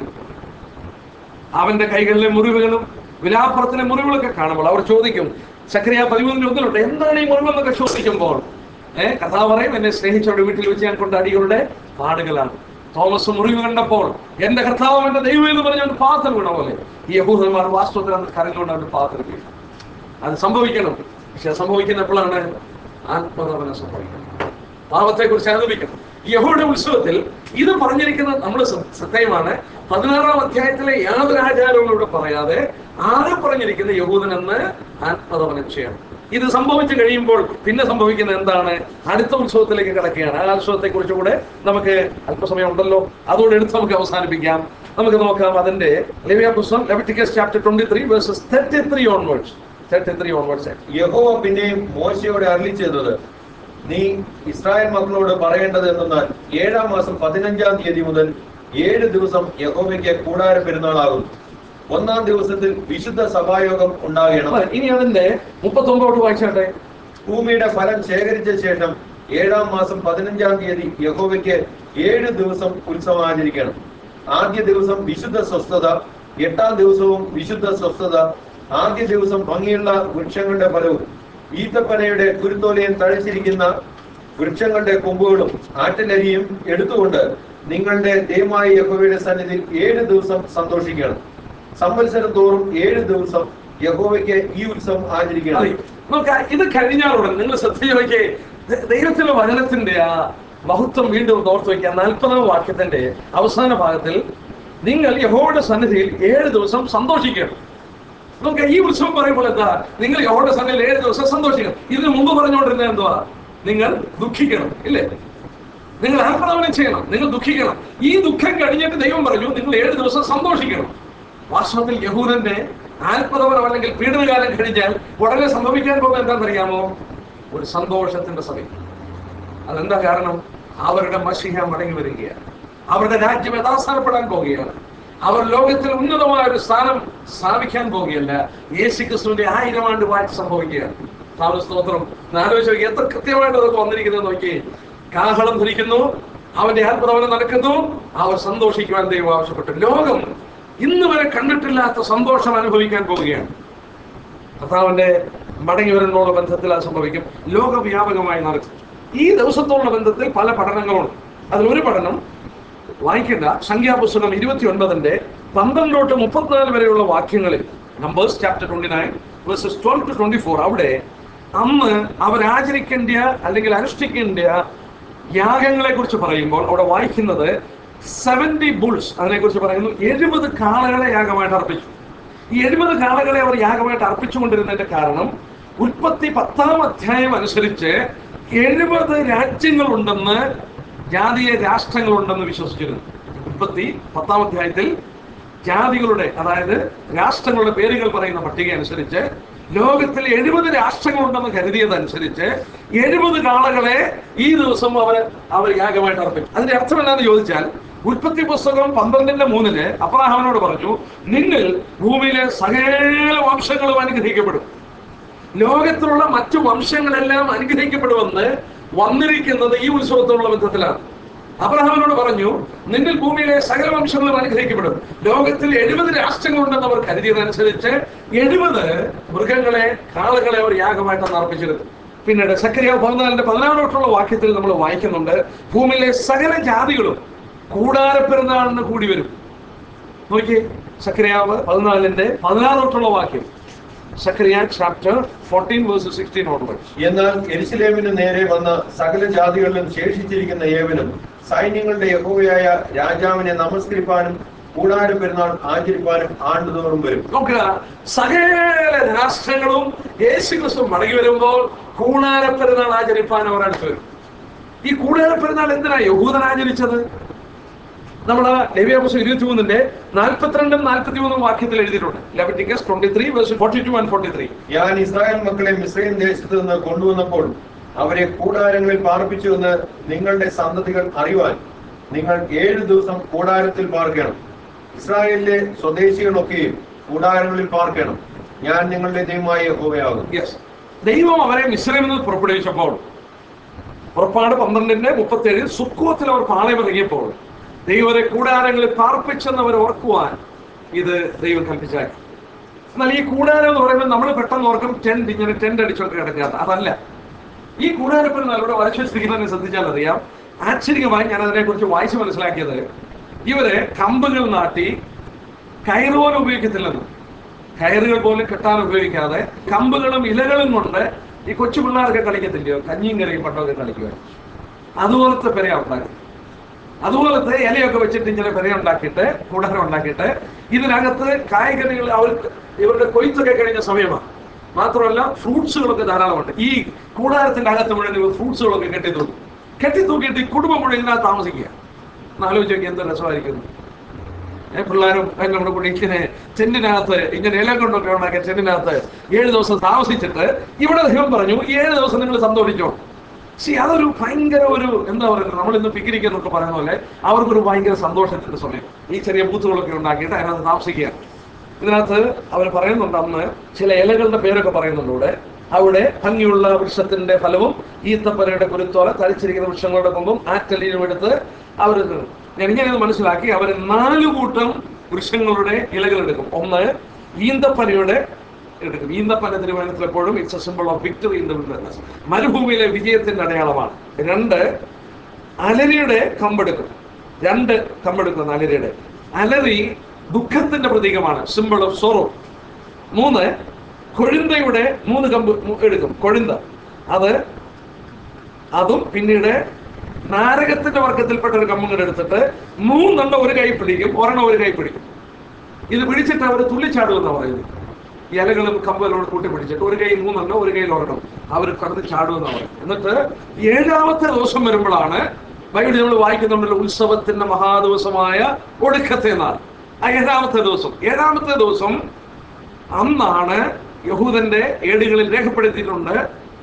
അവന്റെ കൈകളിലെ മുറിവുകളും വിലാപ്പുറത്തിലെ മുറിവുകളൊക്കെ കാണുമ്പോൾ അവർ ചോദിക്കും ചക്രിയ പതിമൂന്നിന് ഒന്നിലുണ്ട് എന്താണ് ഈ മുറിവെന്നൊക്കെ ചോദിക്കുമ്പോൾ ഏഹ് കഥാ പറയും എന്നെ സ്നേഹിച്ചവരുടെ വീട്ടിൽ വെച്ച് ഞാൻ കൊണ്ട അടികളുടെ പാടുകളാണ് തോമസ് മുറിവ് കണ്ടപ്പോൾ എന്റെ കർത്താവ് എന്റെ ദൈവം എന്ന് പറഞ്ഞുകൊണ്ട് പാത്രം വീണ പോലെ ഈ യഹൂദന്മാർ വാസ്തവത്തിൽ അന്ന് കരഞ്ഞുകൊണ്ട് അവന്റെ പാത്രം വീണു അത് സംഭവിക്കണം പക്ഷെ അത് സംഭവിക്കുന്ന എപ്പോഴാണ് ആത്മതപന സംഭവിക്കണം പാപത്തെ കുറിച്ച് അനുഭവിക്കണം യഹോയുടെ ഉത്സവത്തിൽ ഇത് പറഞ്ഞിരിക്കുന്നത് നമ്മൾ സത്യമാണ് പതിനാറാം അധ്യായത്തിലെ യാതൊരു ആചാരവും ഇവിടെ പറയാതെ ആരെ പറഞ്ഞിരിക്കുന്ന യഹൂദൻ എന്ന് ആത്മതപനം ചെയ്യണം ഇത് സംഭവിച്ചു കഴിയുമ്പോൾ പിന്നെ സംഭവിക്കുന്നത് എന്താണ് അടുത്ത ഉത്സവത്തിലേക്ക് കിടക്കുകയാണ് ആ ഉത്സവത്തെ കുറിച്ചുകൂടെ നമുക്ക് അല്പസമയം ഉണ്ടല്ലോ അതോടെ എടുത്ത് നമുക്ക് അവസാനിപ്പിക്കാം നമുക്ക് നോക്കാം അതിന്റെ ലെവിയ പുസ്തകം Leviticus chapter twenty three verses thirty three onwards thirty three onwards യഹോവ പിന്നെയും മോശയോട് അരളി ചെയ്തത് നീ ഇസ്രായേൽ മക്കളോട് പറയേണ്ടത് എന്തെന്നാൽ ഏഴാം മാസം പതിനഞ്ചാം തീയതി മുതൽ ഏഴ് ദിവസം യഹോവയ്ക്ക് കൂടാര പെരുന്നാളാകും ഒന്നാം ദിവസത്തിൽ വിശുദ്ധ സഭായോഗം ഉണ്ടാകണം ഇനി അതിന്റെ മുപ്പത്തൊമ്പതോട്ട് വായിച്ചാട്ടെ ഭൂമിയുടെ ഫലം ശേഖരിച്ച ശേഷം ഏഴാം മാസം പതിനഞ്ചാം തീയതി യഹോവയ്ക്ക് ഏഴ് ദിവസം ഉത്സവം ആചരിക്കണം ആദ്യ ദിവസം വിശുദ്ധ സ്വസ്ഥത എട്ടാം ദിവസവും വിശുദ്ധ സ്വസ്ഥത ആദ്യ ദിവസം ഭംഗിയുള്ള വൃക്ഷങ്ങളുടെ ഫലവും ഈത്തപ്പനയുടെ കുരുത്തോലയും തഴച്ചിരിക്കുന്ന വൃക്ഷങ്ങളുടെ കൊമ്പുകളും ആട്ടിലരിയും എടുത്തുകൊണ്ട് നിങ്ങളുടെ ദൈവമായ യഹോവയുടെ സന്നിധിയിൽ ഏഴ് ദിവസം സന്തോഷിക്കണം സംവത്സരം തോറും ഏഴ് ദിവസം യഹോവയ്ക്ക് ഈ ഉത്സവം ആചരിക്കണം അതെ. നോക്ക ഇത് കഴിഞ്ഞാലുടൻ നിങ്ങൾ ശ്രദ്ധിച്ചു നോക്കിയേ ദ- ദൈവത്തിന്റെ വചനത്തിന്റെ ആ മഹത്വം വീണ്ടും ഒന്ന് ഓർത്ത് വയ്ക്കുക നാൽപ്പതാം വാക്യത്തിന്റെ അവസാന ഭാഗത്തിൽ നിങ്ങൾ യഹോവയുടെ സന്നിധിയിൽ ഏഴ് ദിവസം സന്തോഷിക്കണം നമുക്ക് ഈ ഉത്സവം പറയുമ്പോൾ എന്താ നിങ്ങൾ യഹോവയുടെ സന്നിധിയിൽ ഏഴ് ദിവസം സന്തോഷിക്കണം ഇതിനു മുമ്പ് പറഞ്ഞുകൊണ്ടിരുന്നത് എന്തുവാ നിങ്ങൾ ദുഃഖിക്കണം ഇല്ലേ നിങ്ങൾ ആത്മനവനം ചെയ്യണം നിങ്ങൾ ദുഃഖിക്കണം ഈ ദുഃഖം കഴിഞ്ഞിട്ട് ദൈവം പറഞ്ഞു നിങ്ങൾ ഏഴ് ദിവസം സന്തോഷിക്കണം വാസ്തവത്തിൽ യഹൂദന്റെ ആത്മതവനം അല്ലെങ്കിൽ പീഡനകാലം കഴിഞ്ഞാൽ ഉടനെ സംഭവിക്കാൻ പോകുന്നത് എന്താണെന്നറിയാമോ ഒരു സന്തോഷത്തിന്റെ സമയം അതെന്താ കാരണം അവരുടെ മഷിഹ മടങ്ങി വരികയാണ് അവരുടെ രാജ്യം യഥാസ്ഥാനപ്പെടാൻ പോവുകയാണ് അവർ ലോകത്തിൽ ഉന്നതമായ ഒരു സ്ഥാനം സ്ഥാപിക്കാൻ പോവുകയല്ല യേശു ക്രിസ്തുവിന്റെ ആയിരം ആണ്ട് വാഴ്ച സംഭവിക്കുകയാണ് താമസ സ്തോത്രം ആലോചിച്ച് നോക്കി എത്ര കൃത്യമായിട്ട് അതൊക്കെ വന്നിരിക്കുന്നത് നോക്കി കാഹളം ധരിക്കുന്നു അവന്റെ ആത്മതവനം നടക്കുന്നു അവർ സന്തോഷിക്കുവാൻ ദൈവം ആവശ്യപ്പെട്ടു ലോകം ഇന്ന് വരെ കണ്ടിട്ടില്ലാത്ത സന്തോഷം അനുഭവിക്കാൻ പോവുകയാണ് കർത്താവിന്റെ മടങ്ങി വരുന്നതോട് ബന്ധത്തിൽ അത് സംഭവിക്കും ലോകവ്യാപകമായി നടക്കും ഈ ദിവസത്തോടുള്ള ബന്ധത്തിൽ പല പഠനങ്ങളുണ്ട് അതിൽ ഒരു പഠനം വായിക്കേണ്ട സംഖ്യാപുസ്തകം ഇരുപത്തി ഒൻപതിന്റെ പന്ത്രണ്ട് തൊട്ട് മുപ്പത്തിനാല് വരെയുള്ള വാക്യങ്ങളിൽ Numbers chapter twenty nine verses twelve to twenty four അവിടെ അന്ന് അവരാചരിക്കേണ്ട അല്ലെങ്കിൽ അനുഷ്ഠിക്കേണ്ട യാഗങ്ങളെ കുറിച്ച് പറയുമ്പോൾ അവിടെ വായിക്കുന്നത് സെവന്റി ബുൾസ് അതിനെ കുറിച്ച് പറയുന്നു എഴുപത് കാളകളെ യാഗമായിട്ട് അർപ്പിച്ചു ഈ എഴുപത് കാളകളെ അവർ യാഗമായിട്ട് അർപ്പിച്ചുകൊണ്ടിരുന്നതിന്റെ കാരണം ഉൽപ്പത്തി പത്താം അധ്യായം അനുസരിച്ച് എഴുപത് രാജ്യങ്ങളുണ്ടെന്ന് ജാതീയ രാഷ്ട്രങ്ങളുണ്ടെന്ന് വിശ്വസിച്ചിരുന്നു ഉൽപ്പത്തി പത്താം അധ്യായത്തിൽ ജാതികളുടെ അതായത് രാഷ്ട്രങ്ങളുടെ പേരുകൾ പറയുന്ന പട്ടിക അനുസരിച്ച് ലോകത്തിൽ എഴുപത് രാഷ്ട്രങ്ങളുണ്ടെന്ന് കരുതിയതനുസരിച്ച് എഴുപത് കാളകളെ ഈ ദിവസം അവർ അവർ യാഗമായിട്ട് അർപ്പിച്ചു അതിന്റെ അർത്ഥം എന്താണെന്ന് ചോദിച്ചാൽ ഉൽപ്പത്തി പുസ്തകം പന്ത്രണ്ടിന്റെ മൂന്നില് അബ്രാഹാമിനോട് പറഞ്ഞു നിങ്ങൾ ഭൂമിയിലെ സകല വംശങ്ങളും അനുഗ്രഹിക്കപ്പെടും ലോകത്തിലുള്ള മറ്റു വംശങ്ങളെല്ലാം അനുഗ്രഹിക്കപ്പെടുമെന്ന് വന്നിരിക്കുന്നത് ഈ ഉത്സവത്തോടുള്ള ബന്ധത്തിലാണ് അബ്രഹാമിനോട് പറഞ്ഞു നിങ്ങൾ ഭൂമിയിലെ സകല വംശങ്ങളും അനുഗ്രഹിക്കപ്പെടും ലോകത്തിൽ എഴുപത് രാഷ്ട്രങ്ങളുണ്ടെന്ന് അവർ കരുതിയതനുസരിച്ച് എഴുപത് മൃഗങ്ങളെ കാളുകളെ അവർ യാഗമായിട്ടാണ് അർപ്പിച്ചിരുന്നത് പിന്നീട് സക്രിയ പതിനാലിന്റെ പതിനാറോട്ടുള്ള വാക്യത്തിൽ നമ്മൾ വായിക്കുന്നുണ്ട് ഭൂമിയിലെ സകല ജാതികളും കൂടാര പെരുന്നാളിന് കൂടി വരും നോക്കിയേ സക്രിയാവ് പതിനാലിന്റെ പതിനാറോട്ടുള്ള വാക്യം Zechariah chapter fourteen verse sixteen onwards എന്നാൽ എരിശിലേമിന് നേരെ വന്ന സകല ജാതികളിലും ശേഷിച്ചിരിക്കുന്ന ഏവനും സൈന്യങ്ങളുടെ യഹോവയായ രാജാവിനെ നമസ്കരിപ്പാനും കൂടാര പെരുന്നാൾ ആചരിപ്പാനും ആണ്ടുതോറും വരും നോക്കുക സകല രാഷ്ട്രങ്ങളും യേശു ക്രിസ്തു മടങ്ങി വരുമ്പോൾ കൂടാര പെരുന്നാൾ ആചരിപ്പാൻ അവർ അടുത്ത് വരും ഈ കൂടാര പെരുന്നാൾ എന്തിനാ യഹൂദൻ ആചരിച്ചത് നമ്മൾ ലവ്യാപുസം ഇരുപത്തി മൂന്നിന്റെ നാൽപ്പത്തിരണ്ടും നാൽപ്പത്തി മൂന്നും വാക്യത്തിൽ എഴുതിയിട്ടുണ്ട് Leviticus twenty three verse forty two and forty three ഞാൻ ഇസ്രായേൽ മക്കളെ മിസ്രൈം ദേശത്ത് നിന്ന് കൊണ്ടുവന്നപ്പോൾ അവരെ കൂടാരങ്ങളിൽ പാർപ്പിച്ചു എന്ന് നിങ്ങളുടെ സന്തതികൾ അറിയുവാൻ നിങ്ങൾ ഏഴ് ദിവസം കൂടാരത്തിൽ പാർക്കണം ഇസ്രായേലിലെ സ്വദേശികളൊക്കെയും കൂടാരങ്ങളിൽ പാർക്കണം ഞാൻ നിങ്ങളുടെ ദൈവമായ യഹോവയാകും യെസ് ദൈവം അവരെ മിശ്രമിൽ നിന്ന് പുറപ്പെടുവിച്ചപ്പോൾ പുറപ്പാട് പന്ത്രണ്ടിന്റെ മുപ്പത്തി ഏഴിൽ സുക്കോത്തിൽ അവർ പാളയമിറങ്ങിയപ്പോൾ ദൈവരെ കൂടാരങ്ങളിൽ പാർപ്പിച്ചെന്ന് അവർ ഓർക്കുവാൻ ഇത് ദൈവം കൽപ്പിച്ചാക്കി എന്നാൽ ഈ കൂടാരം എന്ന് പറയുമ്പോൾ നമ്മൾ പെട്ടെന്ന് ഓർക്കും ടെന്റ് ഇങ്ങനെ ടെന്റ് അടിച്ചൊക്കെ കിടക്കുക അതല്ല ഈ കൂടാരപ്പന് നല്ലവിടെ വരച്ചു വെച്ചിരിക്കുന്നതിനെ ശ്രദ്ധിച്ചാൽ അറിയാം ആശ്ചര്യമായി ഞാൻ അതിനെക്കുറിച്ച് വായിച്ച് മനസ്സിലാക്കിയത് ഇവര് കമ്പുകൾ നാട്ടി കയറുപോലെ ഉപയോഗിക്കത്തില്ലെന്ന് കയറുകൾ പോലും കെട്ടാൻ ഉപയോഗിക്കാതെ കമ്പുകളും ഇലകളും കൊണ്ട് ഈ കൊച്ചു പിള്ളേർക്ക് കളിക്കത്തില്ലയോ കഞ്ഞിയും കറിയും പട്ടമൊക്കെ കളിക്കുക അതുപോലത്തെ പെര ഉണ്ടാക്കി അതുപോലത്തെ ഇലയൊക്കെ വെച്ചിട്ട് ഇങ്ങനെ പെര ഉണ്ടാക്കിയിട്ട് കൂടാരം ഉണ്ടാക്കിയിട്ട് ഇതിനകത്ത് കായ്കനികൾ അവർക്ക് ഇവരുടെ കൊയ്ത്തൊക്കെ കഴിഞ്ഞ സമയമാണ് മാത്രമല്ല ഫ്രൂട്ട്സുകളൊക്കെ ധാരാളമുണ്ട് ഈ കൂടാരത്തിന്റെ അകത്ത് മുഴുവൻ ഇവർ ഫ്രൂട്ട്സുകളൊക്കെ കെട്ടി തൂക്കും കെട്ടി തൂക്കിയിട്ട് ഈ കുടുംബം മുഴുവൻ ഇതിനകത്ത് താമസിക്കുക ഒന്ന് ആലോചിച്ച് നോക്കി എന്ത് രസമായിരിക്കുന്നു ഏ, പിള്ളേരും എല്ലാം കൂടെ കൂടി ഇങ്ങനെ ടെന്റിനകത്ത് ഇങ്ങനെ ഇല കൊണ്ടൊക്കെ ഉണ്ടാക്കിയ ടെന്റിനകത്ത് ഏഴ് ദിവസം താമസിച്ചിട്ട് ഇവിടെ ദൈവം പറഞ്ഞു ഏഴ് ദിവസം നിങ്ങൾ സന്തോഷിച്ചോ സി അതൊരു ഭയങ്കര ഒരു എന്താ പറയുന്നത് നമ്മൾ ഇന്ന് പിക്നിക് എന്നൊക്കെ പറയുന്ന പോലെ അവർക്കൊരു ഭയങ്കര സന്തോഷത്തിന്റെ സമയം ഈ ചെറിയ ബൂത്തുകളൊക്കെ ഉണ്ടാക്കിയിട്ട് അതിനകത്ത് താമസിക്കുക ഇതിനകത്ത് അവർ പറയുന്നുണ്ട് അന്ന് ചില ഇലകളുടെ പേരൊക്കെ പറയുന്നുണ്ട് ഇവിടെ അവിടെ ഭംഗിയുള്ള വൃക്ഷത്തിന്റെ ഫലവും ഈത്തപ്പനയുടെ കുരുത്തോല തരിച്ചിരിക്കുന്ന വൃക്ഷങ്ങളുടെ കൊമ്പും ആറ്റലീനും എടുത്ത് അവർ ഞാൻ ഇങ്ങനെ ഇത് മനസ്സിലാക്കി അവർ നാല് കൂട്ടം വൃക്ഷങ്ങളുടെ ഇലകൾ എടുക്കും ഒന്ന് ഈന്തപ്പനയുടെ എടുക്കും ഈന്തപ്പന തിരുവനന്തപുരത്തിൽ എപ്പോഴും it's a symbol of victory in the wilderness മരുഭൂമിയിലെ വിജയത്തിന്റെ അടയാളമാണ് രണ്ട് അലരിയുടെ കമ്പെടുക്കും രണ്ട് കമ്പെടുക്കുന്ന അലരിയുടെ അലരി ദുഃഖത്തിന്റെ പ്രതീകമാണ് സിമ്പിൾ ഓഫ് സോറോ മൂന്ന് കൊഴുന്തയുടെ മൂന്ന് കമ്പ് മു- എടുക്കും കൊഴുന്ത അത് അതും പിന്നീട് നാരകത്തിന്റെ വർഗത്തിൽപ്പെട്ട ഒരു കമ്പും കൂടെ എടുത്തിട്ട് മൂന്നെണ്ണം ഒരു കൈ പിടിക്കും ഒരെണ്ണം ഒരു കൈ പിടിക്കും ഇത് പിടിച്ചിട്ട് അവർ തുള്ളിച്ചാടുമെന്ന് പറയുന്നത് ഈ ഇലകളും കമ്പലോട് കൂട്ടി പിടിച്ചിട്ട് ഒരു കൈ മൂന്നെണ്ണം ഒരു കയ്യിൽ ഒരെണ്ണം അവർ കടന്ന് ചാടുമെന്ന് പറയും എന്നിട്ട് ഏഴാമത്തെ ദിവസം വരുമ്പോഴാണ് ബൈബിളിൽ നമ്മൾ വായിക്കുന്നുണ്ടല്ലോ ഉത്സവത്തിന്റെ മഹാദിവസമായ ഒടുക്കത്തെ നാൾ ആ ഏഴാമത്തെ ദിവസം ഏഴാമത്തെ ദിവസം അന്നാണ് യഹൂദന്റെ ഏടുകളിൽ രേഖപ്പെടുത്തിയിട്ടുണ്ട്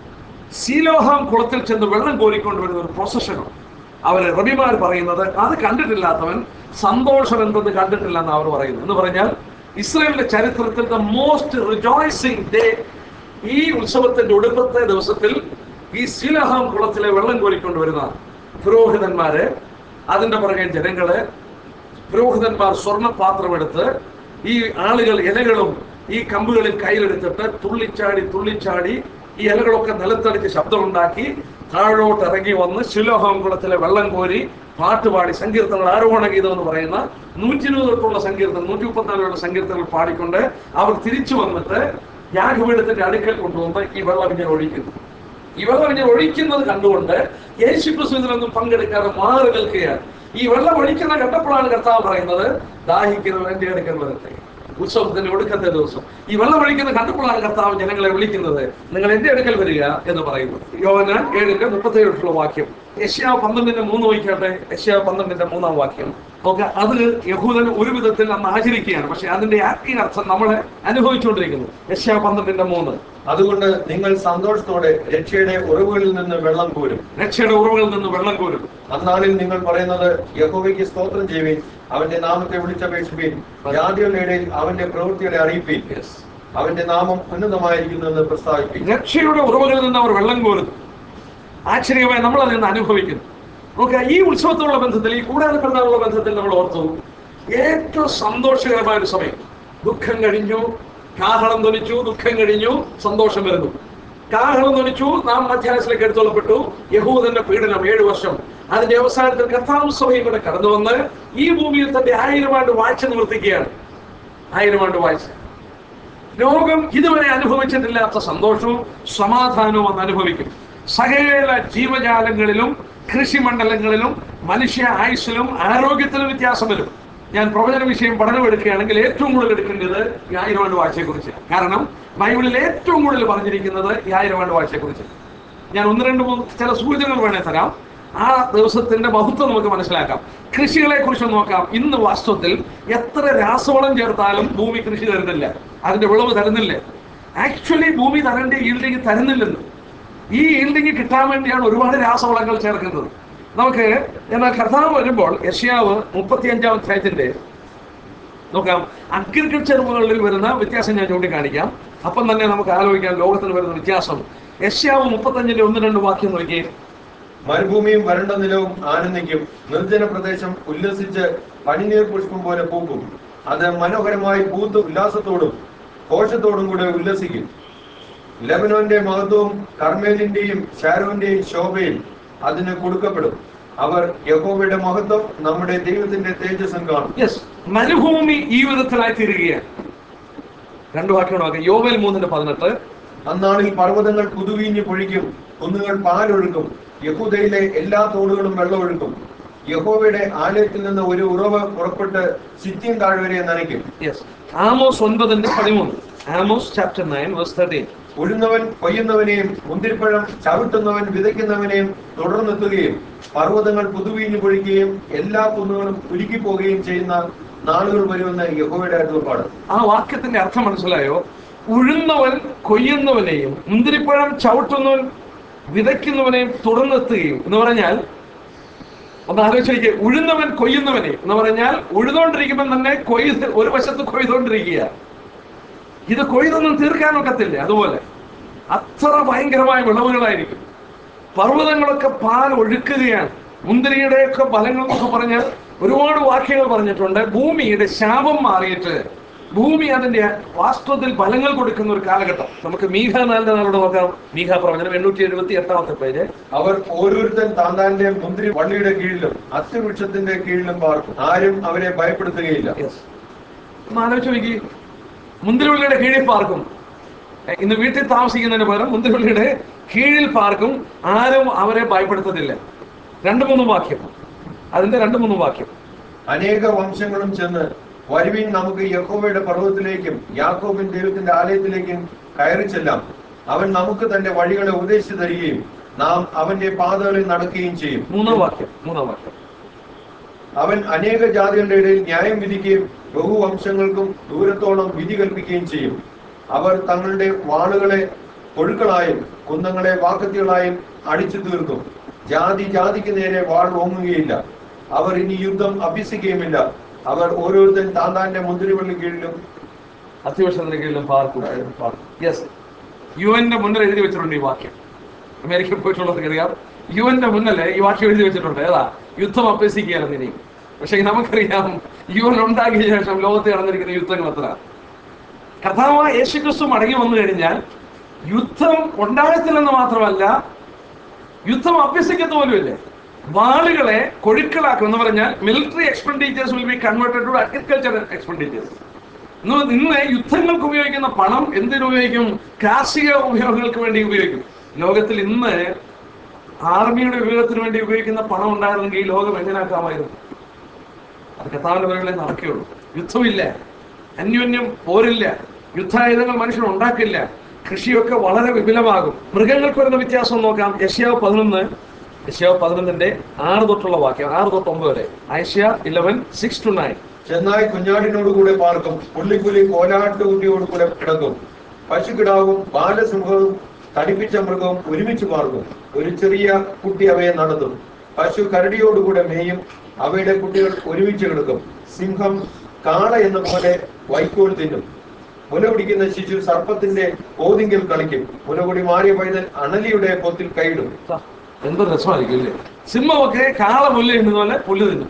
സീലോഹാം കുളത്തിൽ ചെന്ന് വെള്ളം കോരിക്കൊണ്ടുവരുന്ന ഒരു പ്രൊസഷനാണ് അവര് റബിമാർ പറയുന്നത് അത് കണ്ടിട്ടില്ലാത്തവൻ സന്തോഷം എന്തെന്ന് കണ്ടിട്ടില്ല എന്ന് അവർ പറയുന്നു എന്ന് പറഞ്ഞാൽ ഇസ്രായേലിന്റെ ചരിത്രത്തിൽ ദ മോസ്റ്റ് റിജോയ്സിംഗ് ഡേ ഈ ഉത്സവത്തിന്റെ ഒടുക്കത്തെ ദിവസത്തിൽ ഈ സീലഹാം കുളത്തിലെ വെള്ളം കോരിക്കൊണ്ടുവരുന്ന പുരോഹിതന്മാര് അതിന്റെ പുറകെ ജനങ്ങള് പുരോഹിതന്മാർ സ്വർണ്ണപാത്രമെടുത്ത് ഈ ആളുകൾ ഇലകളും ഈ കമ്പുകളിൽ കയ്യിലെടുത്തിട്ട് തുള്ളിച്ചാടി തുള്ളിച്ചാടി ഈ ഇലകളൊക്കെ നിലത്തടിച്ച് ശബ്ദമുണ്ടാക്കി താഴോട്ട് ഇറങ്ങി വന്ന് ശിലോഹം കുളത്തിലെ വെള്ളം കോരി പാട്ടുപാടി സങ്കീർത്തനങ്ങൾ ആരോഹണ ഗീതം എന്ന് പറയുന്ന നൂറ്റി ഇരുപത് തൊട്ടുള്ള സങ്കീർത്തനം നൂറ്റി മുപ്പത്തിനാലുള്ള സങ്കീർത്തനങ്ങൾ പാടിക്കൊണ്ട് അവർ തിരിച്ചു വന്നിട്ട് യാഗപീഠത്തിന്റെ അടുക്കൽ കൊണ്ടുവന്ന് ഈ വെള്ളം ഇങ്ങനെ ഒഴിക്കുന്നു ഈ വെള്ളം ഇങ്ങനെ ഒഴിക്കുന്നത് കണ്ടുകൊണ്ട് യേശു ക്രിസ്തു ഇതിലൊന്നും പങ്കെടുക്കാതെ മാറി നിൽക്കുകയാണ് ഈ വെള്ളം ഒഴിക്കുന്ന കണ്ടപ്പോഴാണ് കർത്താവ് പറയുന്നത് ദാഹിക്കുന്നവൻ എന്റെ അടുക്കൽ വരട്ടെ ഉത്സവത്തിന്റെ ഒടുക്കത്തെ ദിവസം ഈ വെള്ളം ഒഴിക്കുന്ന കണ്ടപ്പോഴാണ് കർത്താവ് ജനങ്ങളെ വിളിക്കുന്നത് നിങ്ങൾ എന്റെ അടുക്കൽ വരിക എന്ന് പറയുന്നു യോവനാൻ ഏഴിന്റെ മുപ്പത്തേഴിലുള്ള വാക്യം യശ്യാവ് പന്ത്രണ്ടിന്റെ മൂന്ന് വായിക്കട്ടെ യശ്യാവ് പന്ത്രണ്ടിന്റെ മൂന്നാം വാക്യം ഓക്കെ അത് യഹൂദൻ ഒരു വിധത്തിൽ അന്ന് ആചരിക്കുകയാണ് പക്ഷെ അതിന്റെ ആത്മീയ അർത്ഥം നമ്മളെ അനുഭവിച്ചുകൊണ്ടിരിക്കുന്നു യശ്യാവ് പന്ത്രണ്ടിന്റെ മൂന്ന് അതുകൊണ്ട് നിങ്ങൾ സന്തോഷത്തോടെ രക്ഷയുടെ ഉറവുകളിൽ നിന്ന് വെള്ളം കോരും രക്ഷയുടെ ഉറവുകളിൽ നിന്ന് വെള്ളം കോരും അന്നാളിൽ നിങ്ങൾ പറയുന്നത് യഹോവയ്ക്ക് സ്തോത്രം ചെയ്യുവിൻ അവന്റെ നാമത്തെ വിളിച്ചപേക്ഷിപ്പീൻ ജാതികളുടെ ഇടയിൽ അവന്റെ പ്രവൃത്തികളെ അറിയിപ്പീൻ അവന്റെ നാമം ഉന്നതമായിരിക്കുന്നു എന്ന് പ്രസ്താവിപ്പീൻ രക്ഷയുടെ ഉറവുകളിൽ നിന്ന് അവർ വെള്ളം കോരുന്നു ആശ്ചര്യമായി നമ്മൾ അതിൽ നിന്ന് അനുഭവിക്കുന്നു നോക്കുക ഈ ഉത്സവത്തോടുള്ള ബന്ധത്തിൽ ഈ കൂടാതെ പെരുന്നാളുള്ള ബന്ധത്തിൽ നമ്മൾ ഓർത്തു ഏറ്റവും സന്തോഷകരമായ ഒരു സമയം ദുഃഖം കഴിഞ്ഞു കാഹളം ധ്വനിച്ചു ദുഃഖം കഴിഞ്ഞു സന്തോഷം വരുന്നു കാഹളം ധ്വനിച്ചു നാം മധ്യാസിലേക്ക് എടുത്തോളപ്പെട്ടു യഹൂദന്റെ പീഡനം ഏഴു വർഷം അതിന്റെ അവസാനത്തിൽ കർത്താവ് സഭയും കൂടെ കടന്നു വന്ന് ഈ ഭൂമിയിൽ തന്റെ ആയിരം ആണ്ട് വാഴ്ച നിവർത്തിക്കുകയാണ് ആയിരം ആണ്ട് വാഴ്ച ലോകം ഇതുവരെ അനുഭവിച്ചിട്ടില്ലാത്ത സന്തോഷവും സമാധാനവും അന്ന് അനുഭവിക്കും സകല ജീവജാലങ്ങളിലും കൃഷിമണ്ഡലങ്ങളിലും മനുഷ്യ ആയുസ്സിലും ആരോഗ്യത്തിലും വ്യത്യാസം വരും ഞാൻ പ്രവചന വിഷയം പഠനം എടുക്കുകയാണെങ്കിൽ ഏറ്റവും കൂടുതൽ എടുക്കേണ്ടത് ഈ ആയിരം ആണ്ട് വാഴ്ചയെ കുറിച്ച് കാരണം ബൈബിളിൽ ഏറ്റവും കൂടുതൽ പറഞ്ഞിരിക്കുന്നത് ഈ ആയിരം ആണ്ട് വാഴ്ചയെ കുറിച്ച് ഞാൻ ഒന്ന് രണ്ട് മൂന്ന് ചില സൂചനകൾ വേണേ തരാം ആ ദിവസത്തിന്റെ മഹത്വം നമുക്ക് മനസ്സിലാക്കാം കൃഷികളെ കുറിച്ച് നോക്കാം ഇന്ന് വാസ്തവത്തിൽ എത്ര രാസവളം ചേർത്താലും ഭൂമി കൃഷി തരുന്നില്ല അതിന്റെ വിളവ് തരുന്നില്ല ആക്ച്വലി ഭൂമി തരേണ്ട ഈൽഡിങ് തരുന്നില്ലെന്ന് ഈ ഈൽഡിങ് കിട്ടാൻ വേണ്ടിയാണ് ഒരുപാട് രാസവളങ്ങൾ ചേർക്കുന്നത് നമുക്ക് എന്നാൽ കർത്താവ് വരുമ്പോൾ യഷ്യാവ് മുപ്പത്തി അഞ്ചാം അധ്യായത്തിന്റെ നോക്കാം അഗ്രികൾച്ചർ മുകളിൽ വരുന്ന വ്യത്യാസം ഞാൻ ചൂണ്ടിക്കാണിക്കാം അപ്പം തന്നെ നമുക്ക് ആലോചിക്കാം ലോകത്തിൽ വരുന്ന വ്യത്യാസം യഷ്യാവ് മുപ്പത്തഞ്ചിന്റെ ഒന്ന് രണ്ട് വാക്യം നോക്കിയേ മരുഭൂമിയും വരണ്ട നിലവും ആനന്ദിക്കും നിർജ്ജന പ്രദേശം ഉല്ലസിച്ച് പനിനീർ പുഷ്പം പോലെ പൂക്കും അത് മനോഹരമായി പൂത്ത് ഉല്ലാസത്തോടും ഘോഷത്തോടും കൂടെ ഉല്ലസിക്കും ലെബനോന്റെ മഹത്വവും കർമ്മേലിന്റെയും ഷാരോന്റെയും ശോഭയും അതിന് കൊടുക്കപ്പെടും അവർ യഹോവയുടെ മഹത്വം നമ്മുടെ ദൈവത്തിന്റെ തേജസ്സും കാണും യെസ് മരുഭൂമി ഈ വിധത്തിലായി തീരുകയാണ് രണ്ടു വാക്യം നോക്കാം യോവൽ മൂന്നിന്റെ പതിനെട്ട് അന്നാളിൽ പർവ്വതങ്ങൾ പുതുവീഞ്ഞ് പൊഴിക്കും കുന്നുകൾ പാലൊഴുക്കും യഹൂദയിലെ എല്ലാ തോടുകളും വെള്ളമൊഴുക്കും യഹോവയുടെ ആലയത്തിൽ നിന്ന് ഒരു ഉറവ് പുറപ്പെട്ട് സിറ്റിയും താഴ്വരയെ നനയ്ക്കും യെസ് ആമോസ് ഒൻപതിന്റെ പതിമൂന്ന് Amos chapter nine verse thirteen ഉഴുന്നവൻ കൊയ്യുന്നവനെയും മുന്തിരിപ്പഴം ചവിട്ടുന്നവൻ വിതയ്ക്കുന്നവനെയും തുടർന്നെത്തുകയും പർവ്വതങ്ങൾ പുതുവീഞ്ഞു പൊഴിക്കുകയും എല്ലാ കുന്നുകളും ഉരുക്കി പോവുകയും ചെയ്യുന്ന നാളുകൾ വരുമെന്ന് യഹോവയുടെ അരുളപ്പാട് ആ വാക്യത്തിന്റെ അർത്ഥം മനസ്സിലായോ ഉഴുന്നവൻ കൊയ്യുന്നവനെയും മുന്തിരിപ്പഴം ചവിട്ടുന്നവൻ വിതയ്ക്കുന്നവനെയും തുടർന്നെത്തുകയും എന്ന് പറഞ്ഞാൽ ഒന്ന് ആലോചിച്ച് ഉഴുന്നവൻ കൊയ്യുന്നവനെ എന്ന് പറഞ്ഞാൽ ഉഴുതുകൊണ്ടിരിക്കുമ്പോൾ തന്നെ കൊയ്ത് ഒരു വശത്ത് കൊയ്തുകൊണ്ടിരിക്കുക ഇത് കൊയ്തൊന്നും തീർക്കാൻ ഒക്കത്തില്ല അതുപോലെ അത്ര ഭയങ്കരമായ വിളവുകളായിരിക്കും പർവ്വതങ്ങളൊക്കെ പാൽ ഒഴുക്കുകയാണ് മുന്തിരിയുടെയൊക്കെ ഫലങ്ങൾ എന്നൊക്കെ പറഞ്ഞാൽ ഒരുപാട് വാക്യങ്ങൾ പറഞ്ഞിട്ടുണ്ട് ഭൂമിയുടെ ശാപം മാറിയിട്ട് ഭൂമി അതിന്റെ വാസ്തവത്തിൽ ഫലങ്ങൾ കൊടുക്കുന്ന ഒരു കാലഘട്ടം നമുക്ക് മീഘ നാലിന്റെ നാളോട് നോക്കാം മീഘ പ്രവചനം എണ്ണൂറ്റി എഴുപത്തി എട്ടാമത്തെ പേര് അവർ ഓരോരുത്തൻ താന്താന്റെ മുന്തിരി വള്ളിയുടെ കീഴിലും അത്തിവൃക്ഷത്തിന്റെ കീഴിലും പാർക്കും ആരും അവരെ ഭയപ്പെടുത്തുകയില്ല Yes. ഒന്ന് ആലോചിച്ച് നോക്കി മുന്തിരിവള്ളിയുടെ കീഴിൽ പാർക്കും ഏ, ഇന്ന് വീട്ടിൽ താമസിക്കുന്നതിന് പകരം മുന്തിരിവള്ളിയുടെ കീഴിൽ പാർക്കും ആരും അവരെ ഭയപ്പെടുത്തത്തില്ല രണ്ട് മൂന്ന് വാക്യം അതിന്റെ രണ്ട് മൂന്ന് വാക്യം അനേക വംശങ്ങളും ചെന്ന് വരുവിൻ നമുക്ക് യഹോവയുടെ പർവ്വതത്തിലേക്കും യാക്കോബിൻ ദൈവത്തിന്റെ ആലയത്തിലേക്കും കയറി ചെല്ലാം അവൻ നമുക്ക് തന്റെ വഴികളെ ഉപദേശിച്ചു തരികയും നാം അവന്റെ പാതകളിൽ നടക്കുകയും ചെയ്യും മൂന്നാം വാക്യം മൂന്നാം വാക്യം അവൻ അനേക ജാതികളുടെ ഇടയിൽ ന്യായം വിധിക്കുകയും ബഹുവംശങ്ങൾക്കും ദൂരത്തോളം വിധി കൽപ്പിക്കുകയും ചെയ്യും അവർ തങ്ങളുടെ വാളുകളെ കൊഴുക്കളായും കുന്നങ്ങളെ വാക്കത്തികളായും അടിച്ചു തീർക്കും ജാതി ജാതിക്ക് നേരെ വാൾ ഓങ്ങുകയില്ല അവർ ഇനി യുദ്ധം അഭ്യസിക്കുകയുമില്ല അവർ ഓരോരുത്തൻ താന്താന്റെ മുന്തിരിവള്ളി കീഴിലും അത്യാവശ്യത്തിന് കീഴിലും പാർക്കും യെസ് യു എന്റെ മുന്നിൽ എഴുതി വെച്ചിട്ടുണ്ട് ഈ വാക്യം അമേരിക്കയിൽ പോയിട്ടുള്ളവർക്ക് അറിയാം യു എന്റെ മുന്നിൽ ഈ വാക്യം എഴുതി വെച്ചിട്ടുണ്ട് ഏതാ യുദ്ധം അഭ്യസിക്കുകയാണ് ഇനി പക്ഷെ നമുക്കറിയാം യു എൻ ഉണ്ടാക്കിയ ശേഷം ലോകത്ത് നടന്നിരിക്കുന്ന യുദ്ധങ്ങൾ എത്ര കർത്താവായ യേശുക്രിസ്തു മടങ്ങി വന്നു കഴിഞ്ഞാൽ യുദ്ധം ഉണ്ടാകത്തില്ലെന്ന് മാത്രമല്ല യുദ്ധം അഭ്യസിക്കത്ത് പോലുമില്ലേ വാളുകളെ കൊഴുക്കളാക്കും എന്ന് പറഞ്ഞാൽ military expenditures will be converted to agriculture expenditures ഇന്ന് ഇന്ന് യുദ്ധങ്ങൾക്ക് ഉപയോഗിക്കുന്ന പണം എന്തിനു ഉപയോഗിക്കും കാർഷിക ഉപയോഗങ്ങൾക്ക് വേണ്ടി ഉപയോഗിക്കും ലോകത്തിൽ ഇന്ന് ആർമിയുടെ ഉപയോഗത്തിന് വേണ്ടി ഉപയോഗിക്കുന്ന പണം ഉണ്ടായിരുന്നെങ്കിൽ ഈ ലോകം എങ്ങനെയാക്കാമായിരുന്നു അത് കർത്താവിന്റെ വരകളെ നടക്കുകയുള്ളൂ യുദ്ധമില്ല അന്യോന്യം പോരില്ല യുദ്ധായുധങ്ങൾ മനുഷ്യൻ ഉണ്ടാക്കില്ല കൃഷിയൊക്കെ വളരെ വിപുലമാകും മൃഗങ്ങൾക്ക് വരുന്ന വ്യത്യാസം നോക്കാം യഷ്യാവ് പതിനൊന്ന് യഷ്യാവ് പതിനൊന്നിന്റെ ആറ് തൊട്ടുള്ള വാക്യം ആറ് തൊട്ട് ഒമ്പത് വരെ Isaiah eleven six to nine ചെന്നായി കുഞ്ഞാടിനോട് കൂടെ പാർക്കും പുള്ളിപ്പുലി കോലാട്ടുകുട്ടിയോട് കൂടെ കിടക്കും പശുക്കിടാവും ബാലസിംഹവും തടിപ്പിച്ച മൃഗവും ഒരുമിച്ച് പാർക്കും ഒരു ചെറിയ കുട്ടി അവയെ നടത്തും പശു കരടിയോടുകൂടെ മേയും അവയുടെ കുട്ടികൾ ഒരുമിച്ച് കിടക്കും സിംഹം കാള എന്ന പോലെ വൈക്കോൽ തിന്നും മുല പിടിക്കുന്ന ശിശു സർപ്പത്തിന്റെ കോതിങ്കിൽ കളിക്കും മുലകുടി മാറിയ പൈതൽ അണലിയുടെ പൊത്തിൽ കൈയിടും ഛ, എന്ത് രസമായിരിക്കും ഇല്ലേ സിംഹമൊക്കെ കാള പുല്ല് തിന്നുന്ന പോലെ പുല്ല് തിന്നും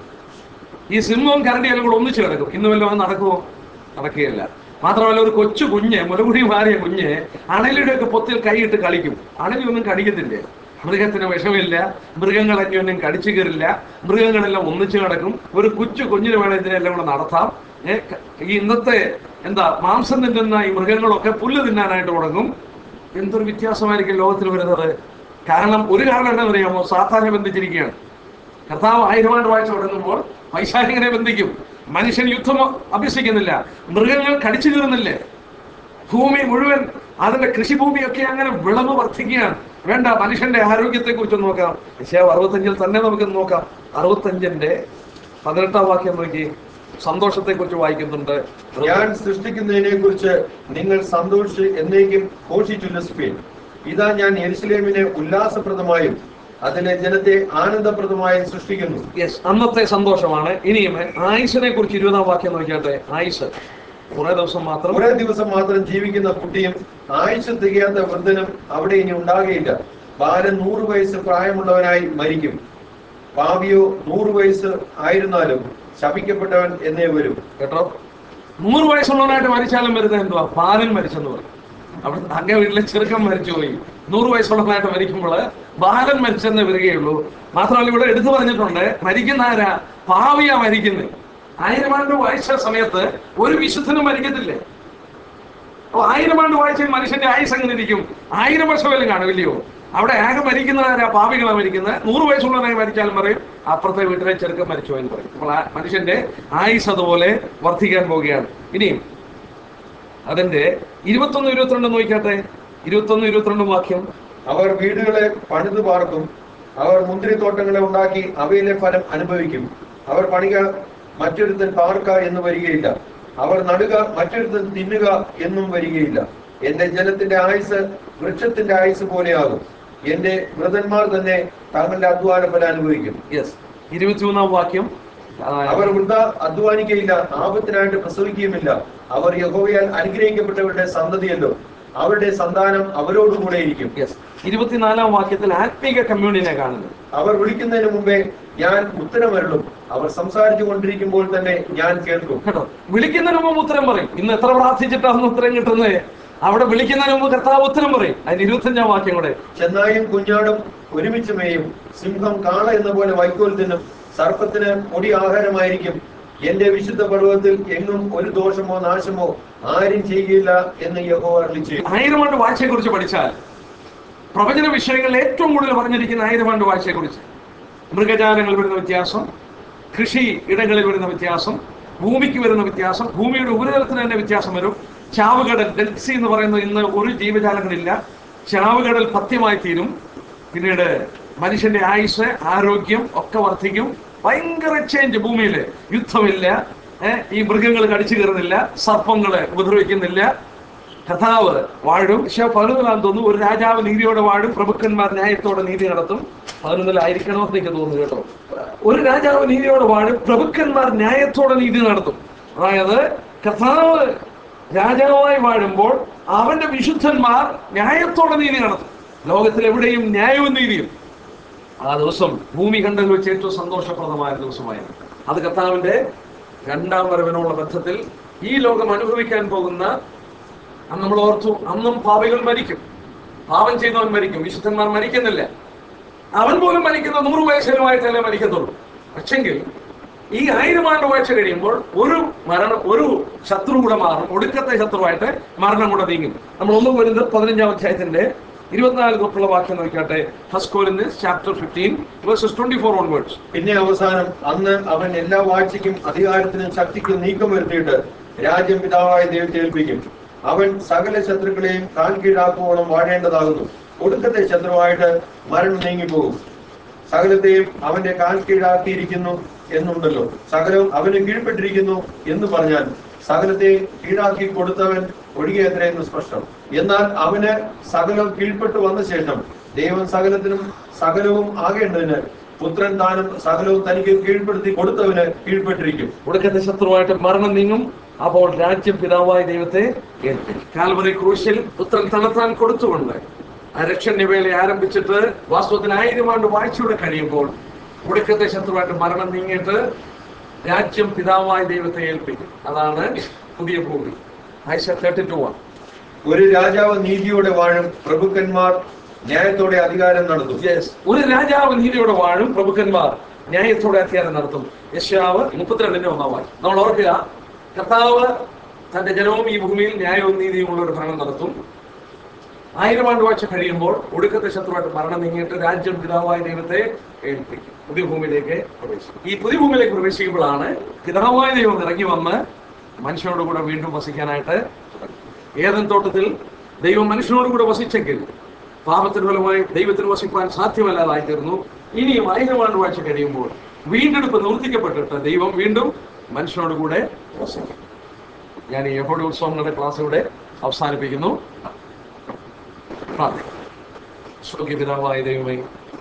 ഈ സിംഹവും കരടിയെല്ലാം കൂടെ ഒന്നിച്ച് കിടക്കും ഇന്ന് വല്ലതും നടക്കുമോ നടക്കുകയില്ല മാത്രമല്ല ഒരു കൊച്ചു കുഞ്ഞ് മുലകുടി മാറിയ കുഞ്ഞ് അണലിയുടെ ഒക്കെ പൊത്തിൽ കൈയിട്ട് കളിക്കും അണലി ഒന്നും കടിക്കത്തില്ലേ മൃഗത്തിന് വിഷമില്ല മൃഗങ്ങൾ അന്യോന്യം കടിച്ചു കയറില്ല മൃഗങ്ങളെല്ലാം ഒന്നിച്ചു കിടക്കും ഒരു കൊച്ചു കുഞ്ഞിന് വേണം ഇതിനെല്ലാം കൂടെ നടത്താം ഏ, ക- ഈ ഇന്നത്തെ എന്താ മാംസം തിന്നുന്ന ഈ മൃഗങ്ങളൊക്കെ പുല്ല് തിന്നാനായിട്ട് തുടങ്ങും എന്തൊരു വ്യത്യാസമായിരിക്കും ലോകത്തിൽ വരുന്നത് കാരണം ഒരു കാരണം എന്താണെന്ന് അറിയാമോ സാധാരണ ബന്ധിച്ചിരിക്കുകയാണ് കർത്താവ് ആയിരമാണ്ട് വാഴ്ച തുടങ്ങുമ്പോൾ വൈശാഖികനെ ബന്ധിക്കും മനുഷ്യൻ യുദ്ധം അഭ്യസിക്കുന്നില്ല മൃഗങ്ങൾ കടിച്ചു കീറുന്നില്ലേ ഭൂമി മുഴുവൻ അതിന്റെ കൃഷിഭൂമിയൊക്കെ അങ്ങനെ വിളവ് വർദ്ധിക്കുകയാണ് വേണ്ട മനുഷ്യന്റെ ആരോഗ്യത്തെ കുറിച്ച് നോക്കാം വിഷയം അറുപത്തഞ്ചിൽ തന്നെ നമുക്ക് നോക്കാം അറുപത്തഞ്ചിന്റെ പതിനെട്ടാം വാക്യം നോക്കി സന്തോഷത്തെ കുറിച്ച് വായിക്കുന്നുണ്ട് ഞാൻ സൃഷ്ടിക്കുന്നതിനെ കുറിച്ച് നിങ്ങൾ സന്തോഷിച്ച് എന്നേക്കും ഘോഷിച്ചുല്ലസിപ്പീൻ ഇതാ ഞാൻ യെരുസലേമിനെ ഉല്ലാസപ്രദമായും അതിലെ ജനത്തെ ആനന്ദപ്രദമായും സൃഷ്ടിക്കുന്നു യെസ് അന്നത്തെ സന്തോഷമാണ് ഇനിയും ആയുസിനെ കുറിച്ച് ഇരുപതാം വാക്യം നോക്കിയാട്ടെ ആയുസ് കുറെ ദിവസം മാത്രം കുറെ ദിവസം മാത്രം ജീവിക്കുന്ന കുട്ടിയും ആയുഷ് തികയാത്ത വൃദ്ധനും അവിടെ ഇനി ഉണ്ടാകുകയില്ല ബാലൻ നൂറ് വയസ്സ് പ്രായമുള്ളവനായി മരിക്കും പാവിയോ നൂറ് വയസ്സ് ആയിരുന്നാലും ശപിക്കപ്പെട്ടവൻ എന്നേ വരും കേട്ടോ നൂറ് വയസ്സുള്ളവനായിട്ട് മരിച്ചാലും വരുന്നത് എന്തുവാ ബാലൻ മരിച്ചെന്ന് പറയും അവിടെ അങ്ങേ വീട്ടിലെ ചെറുക്കൻ മരിച്ചുപോയി നൂറ് വയസ്സുള്ളവനായിട്ട് മരിക്കുമ്പോൾ ബാലൻ മരിച്ചെന്ന് വരികയുള്ളൂ മാത്രമല്ല ഇവിടെ എടുത്തു പറഞ്ഞിട്ടുണ്ട് മരിക്കുന്ന ആരാ പാവിയാ മരിക്കുന്നത് ആയിരം ആണ്ട് വായിച്ച സമയത്ത് ഒരു വിശുദ്ധനും മരിക്കത്തില്ലേ അപ്പൊ ആയിരം ആണ്ട് വായിച്ച മനുഷ്യന്റെ ആയുസ് എങ്ങനെ ഇരിക്കും ആയിരം വർഷമെല്ലാം കാണില്ലയോ അവിടെ ആകെ മരിക്കുന്നവരാ പാപികളാ മരിക്കുന്നത് നൂറ് വയസ്സുള്ളവനായി മരിച്ചാലും പറയും അപ്പുറത്തെ വീട്ടിലെ ചെറുക്കൻ മരിച്ചു എന്ന് പറയും അപ്പോൾ ആ മനുഷ്യന്റെ ആയുസ് അതുപോലെ വർദ്ധിക്കാൻ പോവുകയാണ് ഇനിയും അതിന്റെ ഇരുപത്തൊന്ന് ഇരുപത്തിരണ്ട് നോക്കിക്കാട്ടെ ഇരുപത്തൊന്ന് ഇരുപത്തിരണ്ടും വാക്യം അവർ വീടുകളെ പണിതു പാർക്കും അവർ മുന്തിരിത്തോട്ടങ്ങളെ ഉണ്ടാക്കി അവയിലെ ഫലം അനുഭവിക്കും അവർ പണിക മറ്റൊരുത്തൻ പാർക്ക എന്ന് വരികയില്ല അവർ നടുക മറ്റൊരുത്തൻ തിന്നുക എന്നും വരികയില്ല എന്റെ ജനത്തിന്റെ ആയുസ് വൃക്ഷത്തിന്റെ ആയുസ് പോലെയാകും എന്റെ വൃതന്മാർ തന്നെ തങ്ങളുടെ അധ്വാന ഫലം അനുഭവിക്കും യെസ് ഇരുപത്തിമൂന്നാം വാക്യം ആ, അവർ വൃദ്ധ അധ്വാനിക്കയില്ല ആപത്തിനായിട്ട് പ്രസവിക്കുകയുമില്ല അവർ യഹോവയാൽ അനുഗ്രഹിക്കപ്പെട്ടവരുടെ സന്തതിയല്ലോ അവരുടെ സന്താനം അവരോടുകൂടെ ഇരിക്കും യെസ് ഇരുപത്തിനാലാം വാക്യത്തിൽ ആത്മീക കമ്മ്യൂണിനെ കാണുന്നു അവർ വിളിക്കുന്നതിന് മുമ്പേ ഞാൻ ഉത്തരമരുളും അവർ സംസാരിച്ചു കൊണ്ടിരിക്കുമ്പോൾ തന്നെ ഞാൻ കേൾക്കും കേട്ടോ വിളിക്കുന്നതിന് മുമ്പ് ഉത്തരം പറയും ഇന്ന് എത്ര പ്രാർത്ഥിച്ചിട്ടാണ് ഉത്തരം കിട്ടുന്നത് അവിടെ വിളിക്കുന്നതിന് മുമ്പ് കർത്താവ് ഉത്തരം പറയും അതിന് ഇരുപത്തഞ്ചാം വാക്യം കൂടെ ചെന്നായും കുഞ്ഞാടും ഒരുമിച്ച് മേയും സിംഹം കാള എന്ന പോലെ വൈക്കോൽ തിന്നും സർപ്പത്തിന് പൊടി ആഹാരമായിരിക്കും എന്റെ വിശുദ്ധ പർവ്വതത്തിൽ എങ്ങും ഒരു ദോഷമോ നാശമോ ആരും ചെയ്യുകയില്ല എന്ന് യഹോവ അരുളി ചെയ്തു ആയിരം ആണ്ട് വാഴ്ചയെ കുറിച്ച് പഠിച്ചാൽ പ്രവചന വിഷയങ്ങളിൽ ഏറ്റവും കൂടുതൽ പറഞ്ഞിരിക്കുന്ന ആയിരം ആണ്ട് വാഴ്ചയെ കുറിച്ച് മൃഗജാലങ്ങൾ വരുന്ന വ്യത്യാസം കൃഷി ഇടങ്ങളിൽ വരുന്ന വ്യത്യാസം ഭൂമിക്ക് വരുന്ന വ്യത്യാസം ഭൂമിയുടെ ഉപരിതലത്തിന് തന്നെ വ്യത്യാസം വരും ചാവുകടൽ ഡെൽസി എന്ന് പറയുന്നത് ഇന്ന് ഒരു ജീവജാലങ്ങളില്ല ചാവുകടൽ പഥ്യമായി തീരും പിന്നീട് മനുഷ്യന്റെ ആയുസ് ആരോഗ്യം ഒക്കെ വർദ്ധിക്കും ഭയങ്കര ചേഞ്ച് ഭൂമിയിൽ യുദ്ധമില്ല ഏഹ് ഈ മൃഗങ്ങൾ കടിച്ചു കയറുന്നില്ല സർപ്പങ്ങളെ ഉപദ്രവിക്കുന്നില്ല കഥാവ് വാഴും പക്ഷെ പതിനൊന്നിലാം തോന്നുന്നു ഒരു രാജാവ് നീതിയോടെ വാഴും പ്രഭുക്കന്മാർ ന്യായത്തോടെ നീതി നടത്തും പതിനൊന്നിലായിരിക്കണമെന്ന് എനിക്ക് തോന്നുന്നു കേട്ടോ ഒരു രാജാവ് നീതിയോടെ വാഴും പ്രഭുക്കന്മാർ ന്യായത്തോടെ നീതി നടത്തും അതായത് കഥാവ് രാജാവായി വാഴുമ്പോൾ അവന്റെ വിശുദ്ധന്മാർ ന്യായത്തോടെ നീതി നടത്തും ലോകത്തിൽ എവിടെയും ന്യായവും നീതിയും ആ ദിവസം ഭൂമി കണ്ടൽ വെച്ച് ഏറ്റവും സന്തോഷപ്രദമായ ദിവസമായിരുന്നു അത് കർത്താവിന്റെ രണ്ടാം വരവിനുള്ള ബന്ധത്തിൽ ഈ ലോകം അനുഭവിക്കാൻ പോകുന്ന അന്ന് നമ്മൾ ഓർത്തു അന്നും പാപികൾ മരിക്കും പാപം ചെയ്തവൻ മരിക്കും വിശുദ്ധന്മാർ മരിക്കുന്നില്ല അവൻ പോലും മരിക്കുന്ന നൂറ് വയസ്സിലുമായിട്ടല്ലേ മരിക്കത്തുള്ളൂ പക്ഷെങ്കിൽ ഈ ആയിരം ആണ്ട് വാഴ്ച കഴിയുമ്പോൾ ഒരു മരണം ഒരു ശത്രു കൂടെ മാറും ഒടുക്കത്തെ ശത്രുവായിട്ട് മരണം കൂടെ നീങ്ങും നമ്മൾ ഒന്നും വരുന്നത് പതിനഞ്ചാം അധ്യായത്തിന്റെ ഇരുപത്തിനാല് തൊട്ടുള്ള വാക്യം നോക്കിയാട്ടെ first chapter fifteen verses twenty four onwards പിന്നെ അവസാനം അന്ന് അവൻ എല്ലാ വാഴ്ചയ്ക്കും അധികാരത്തിനും ശക്തിക്കും നീക്കം വരുത്തിയിട്ട് രാജ്യം പിതാവായ ദൈവത്തെ ഏൽപ്പിക്കും അവൻ സകല ശത്രുക്കളെയും കാൽ കീഴാക്കുവോളം വാഴേണ്ടതാകുന്നു ഒടുക്കത്തെ ശത്രുവായിട്ട് മരണം നീങ്ങിപ്പോകും സകലത്തെയും അവന്റെ കാൽ കീഴാക്കിയിരിക്കുന്നു എന്നുണ്ടല്ലോ സകലവും അവന് കീഴ്പ്പെട്ടിരിക്കുന്നു എന്ന് പറഞ്ഞാൽ സകലത്തെയും കീഴാക്കി കൊടുത്തവൻ ഒഴികെ എത്രയെന്ന് സ്പഷ്ടം എന്നാൽ അവന് സകലം കീഴ്പ്പെട്ടു വന്ന ശേഷം ദൈവം സകലത്തിനും സകലവും ആകേണ്ടതിന് പുത്രൻ താനും സകലവും തനിക്ക് കീഴ്പ്പെടുത്തി കൊടുത്തവന് കീഴ്പ്പെട്ടിരിക്കും ഒടുക്കത്തെ ശത്രുവായിട്ട് മരണം നീങ്ങും അപ്പോൾ രാജ്യം പിതാവായ ദൈവത്തെ ഏൽപ്പിക്കും കാൽവറി ക്രൂശിൽ പുത്രൻ തണത്താൻ കൊടുത്തുകൊണ്ട് ആ രക്ഷന്റെ വേല ആരംഭിച്ചിട്ട് വാസ്തവത്തിൽ ആയിരം ആണ്ട് വാഴ്ചയുടെ കഴിയുമ്പോൾ ഒടുക്കത്തെ ശത്രുവായിട്ട് മരണം നീങ്ങിയിട്ട് രാജ്യം പിതാവായ ദൈവത്തെ ഏൽപ്പിക്കും അതാണ് പുതിയ ഭൂമി ആയിഷ തേർട്ടി ടു ആണ് ഒരു രാജാവ് നീതിയോടെ വാഴും പ്രഭുക്കന്മാർ ന്യായത്തോടെ അധികാരം നടത്തും യെസ് ഒരു രാജാവ് നീതിയോടെ വാഴും പ്രഭുക്കന്മാർ ന്യായത്തോടെ അധികാരം നടത്തും യശാവ് മുപ്പത്തിരണ്ടിന്റെ ഒന്നാമായി നമ്മൾ ഓർക്കുക കർത്താവ് തന്റെ ജനവും ഈ ഭൂമിയിൽ ന്യായവും നീതിയും ഉള്ള ഒരു ഭരണം നടത്തും ആയിരം ആണ്ട് വാഴ്ച കഴിയുമ്പോൾ ഒടുക്കത്തെ ശത്രുവായിട്ട് മരണം നീങ്ങിയിട്ട് രാജ്യം പിതാവായ ദൈവത്തെ ഏൽപ്പിക്കും പുതിയ ഭൂമിയിലേക്ക് പ്രവേശിക്കും ഈ പുതിയ ഭൂമിയിലേക്ക് പ്രവേശിക്കുമ്പോഴാണ് പിതാവായ ദൈവം ഇറങ്ങി വന്ന് മനുഷ്യനോട് കൂടെ വീണ്ടും വസിക്കാനായിട്ട് തുടങ്ങും. ഏതൻ തോട്ടത്തിൽ ദൈവം മനുഷ്യനോട് കൂടെ വസിച്ചെങ്കിൽ പാപത്തിന് ഫലമായി ദൈവത്തിന് വസിപ്പാൻ സാധ്യമല്ലാതായി തീർന്നു ഇനിയും ആയിരം ആണ്ട് വാഴ്ച കഴിയുമ്പോൾ വീണ്ടെടുപ്പ് നിവർത്തിക്കപ്പെട്ടിട്ട് ദൈവം വീണ്ടും മനുഷ്യനോട് കൂടെ വസിക്കും ഞാൻ ഈ യഹോയുടെ ഉത്സവങ്ങളുടെ ക്ലാസ് ഇവിടെ അവസാനിപ്പിക്കുന്നു പ്രാർത്ഥിക്കാം സ്വർഗീയപിതാവായ ദൈവമേ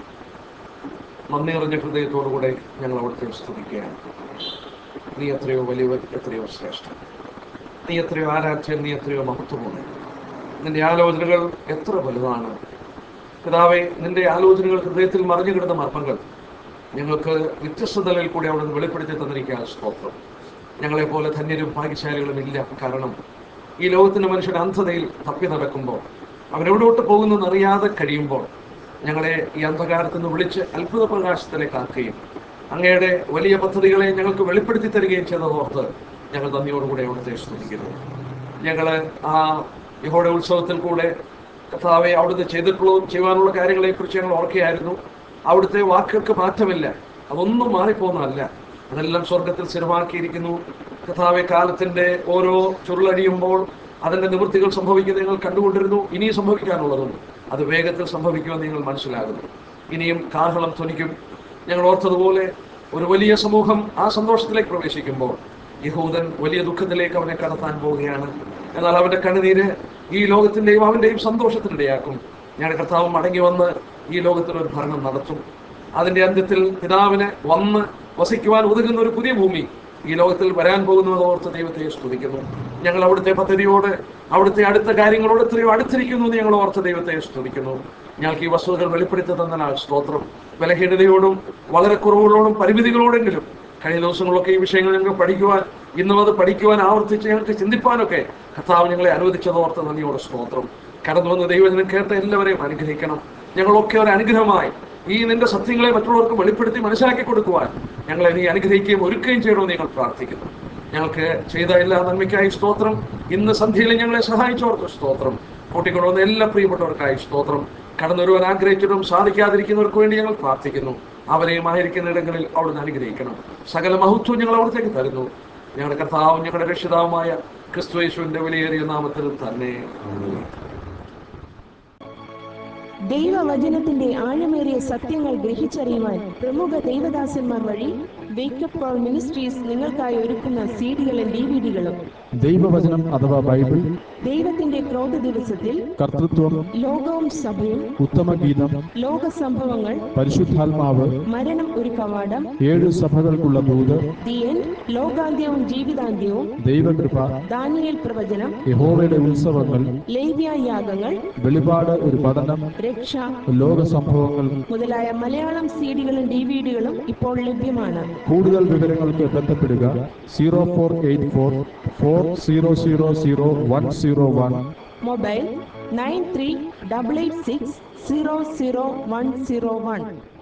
നന്ദി നിറഞ്ഞ ഹൃദയത്തോടുകൂടെ ഞങ്ങൾ അവിടുത്തെ സ്തുതിക്കുകയാണ് നീ എത്രയോ വലിയവൻ എത്രയോ ശ്രേഷ്ഠൻ നീ എത്രയോ ആരാധ്യൻ നീ എത്രയോ മഹത്വമാണ് നിന്റെ ആലോചനകൾ എത്ര വലുതാണ് പിതാവെ നിന്റെ ആലോചനകൾ ഹൃദയത്തിൽ മറിഞ്ഞു കിടന്ന മർമ്മങ്ങൾ ഞങ്ങൾക്ക് വ്യത്യസ്ത നിലയിൽ കൂടി അവിടെ നിന്ന് വെളിപ്പെടുത്തി തന്നിരിക്കുക സ്തോത്രം ഞങ്ങളെ പോലെ ധന്യരും ഭാഗ്യശാലികളും ഇല്ല കാരണം ഈ ലോകത്തിന്റെ മനുഷ്യരുടെ അന്ധതയിൽ തപ്പി നടക്കുമ്പോൾ അവരെവിടോട്ട് പോകുന്നെന്ന് അറിയാതെ കഴിയുമ്പോൾ ഞങ്ങളെ ഈ അന്ധകാരത്തിൽ നിന്ന് വിളിച്ച് അത്ഭുത പ്രകാശത്തിലേക്ക് ആക്കുകയും അങ്ങയുടെ വലിയ പദ്ധതികളെ ഞങ്ങൾക്ക് വെളിപ്പെടുത്തി തരികയും ചെയ്തതോർത്ത് ഞങ്ങൾ നന്ദിയോടുകൂടെ അവിടുത്തെ സ്തുതിക്കുന്നു ഞങ്ങള് ആ യഹോയുടെ ഉത്സവത്തിൽ കൂടെ കർത്താവെ അവിടുത്തെ ചെയ്തിട്ടുള്ളതും ചെയ്യുവാനുള്ള കാര്യങ്ങളെ കുറിച്ച് ഞങ്ങൾ ഓർക്കുകയായിരുന്നു അവിടുത്തെ വാക്കുകൾക്ക് മാറ്റമില്ല അതൊന്നും മാറിപ്പോകുന്നതല്ല അതെല്ലാം സ്വർഗത്തിൽ സ്ഥിരമാക്കിയിരിക്കുന്നു കഥാവെ കാലത്തിന്റെ ഓരോ ചുരുളടിയുമ്പോൾ അതിന്റെ നിവൃത്തികൾ സംഭവിക്കുന്നത് നിങ്ങൾ കണ്ടുകൊണ്ടിരുന്നു ഇനിയും സംഭവിക്കാനുള്ളതും അത് വേഗത്തിൽ സംഭവിക്കുമെന്ന് നിങ്ങൾ മനസ്സിലാകുന്നു ഇനിയും കാഹളം ധ്വനിക്കും ഞങ്ങൾ ഓർത്തതുപോലെ ഒരു വലിയ സമൂഹം ആ സന്തോഷത്തിലേക്ക് പ്രവേശിക്കുമ്പോൾ യഹൂദൻ വലിയ ദുഃഖത്തിലേക്ക് അവനെ കടത്താൻ പോവുകയാണ് എന്നാൽ അവന്റെ കണ്ണുനീര് ഈ ലോകത്തിന്റെയും അവന്റെയും സന്തോഷത്തിനിടയാക്കും ഞങ്ങളുടെ കർത്താവ് മടങ്ങി വന്ന് ഈ ലോകത്തിൽ ഒരു ഭരണം നടത്തും അതിന്റെ അന്ത്യത്തിൽ പിതാവിന് വന്ന് വസിക്കുവാൻ ഒതുങ്ങുന്ന ഒരു പുതിയ ഭൂമി ഈ ലോകത്തിൽ വരാൻ പോകുന്നത് ഓർത്ത് ദൈവത്തെ സ്തുതിക്കുന്നു ഞങ്ങൾ അവിടുത്തെ പദ്ധതിയോട് അവിടുത്തെ അടുത്ത കാര്യങ്ങളോട് എത്രയോ അടുത്തിരിക്കുന്നു എന്ന് ഞങ്ങൾ ഓർത്ത് ദൈവത്തെ സ്തുതിക്കുന്നു ഞങ്ങൾക്ക് ഈ വസ്തുതകൾ വെളിപ്പെടുത്തി തന്നാൽ സ്തോത്രം ബലഹീനതയോടും വളരെ കുറവുകളോടും പരിമിതികളോടെങ്കിലും കഴിഞ്ഞ ദിവസങ്ങളൊക്കെ ഈ വിഷയങ്ങൾ ഞങ്ങൾ പഠിക്കുവാൻ ഇന്നും അത് പഠിക്കുവാൻ ആവർത്തിച്ച് ഞങ്ങൾക്ക് ചിന്തിപ്പാനൊക്കെ കർത്താവ് ഞങ്ങളെ അനുവദിച്ചത് ഓർത്ത് നന്ദിയോടെ സ്തോത്രം കടന്നു വന്ന ദൈവജനം കേട്ട എല്ലാവരെയും അനുഗ്രഹിക്കണം ഞങ്ങളൊക്കെ ഒരു അനുഗ്രഹമായി ഈ നിന്റെ സത്യങ്ങളെ മറ്റുള്ളവർക്ക് വെളിപ്പെടുത്തി മനസ്സിലാക്കി കൊടുക്കുവാൻ ഞങ്ങളെ നീ അനുഗ്രഹിക്കുകയും ഒരുക്കുകയും ചെയ്യണമെന്ന് ഞങ്ങൾ പ്രാർത്ഥിക്കുന്നു ഞങ്ങൾക്ക് ചെയ്ത എല്ലാ നന്മയ്ക്കായി സ്തോത്രം ഇന്ന് സന്ധ്യയിൽ ഞങ്ങളെ സഹായിച്ചവർക്ക് സ്തോത്രം കൂട്ടിക്കൊണ്ടുവന്ന എല്ലാ പ്രിയപ്പെട്ടവർക്കായി സ്തോത്രം കടന്നു വരുവാൻ ആഗ്രഹിച്ചിട്ടും സാധിക്കാതിരിക്കുന്നവർക്ക് വേണ്ടി ഞങ്ങൾ പ്രാർത്ഥിക്കുന്നു അവരെയും ആയിരിക്കുന്ന ഇടങ്ങളിൽ അവിടുന്ന് അനുഗ്രഹിക്കണം സകല മഹത്വം ഞങ്ങൾ അവിടത്തേക്ക് തരുന്നു ഞങ്ങളുടെ കർത്താവും ഞങ്ങളുടെ രക്ഷിതാവുമായ ക്രിസ്തുയേശുവിന്റെ വിലയേറിയ നാമത്തിൽ തന്നെ ദൈവവചനത്തിന്റെ ആഴമേറിയ സത്യങ്ങൾ ഗ്രഹിച്ചറിയുവാൻ പ്രമുഖ ദൈവദാസന്മാർ വഴി വേക്കപ്പ് കോൾ മിനിസ്ട്രീസ് നിങ്ങൾക്കായി ഒരുക്കുന്ന സീഡികളും ഡിവിഡികളും ദൈവവചനം അഥവാ ബൈബിൾ ദൈവത്തിന്റെ ക്രോധ ദിവസത്തിൽ കർത്തൃത്വം ലോകവും സഭയും ഉത്തമഗീതം ലോക സംഭവങ്ങൾ പരിശുദ്ധാത്മാവ് മരണം ഒരു കവാടം ഏഴ് സഭകൾക്കുള്ള ദൂത് ദി എൻഡ് ലോകാന്ത്യവും ജീവിതാന്ത്യവും ദൈവകൃപ ദാനിയേൽ പ്രവചനം യഹോവയുടെ ഉത്സവങ്ങൾ ലേവ്യ യാഗങ്ങൾ വെളിപാട് ഒരു പഠനം രക്ഷ ലോക സംഭവങ്ങൾ മുതലായ മലയാളം സീഡികളും ഡിവിഡികളും ഇപ്പോൾ ലഭ്യമാണ് കൂടുതൽ വിവരങ്ങൾക്ക് ബന്ധപ്പെടുക zero four eight four four zero zero zero one zero one mobile nine three double eight six zero zero one zero one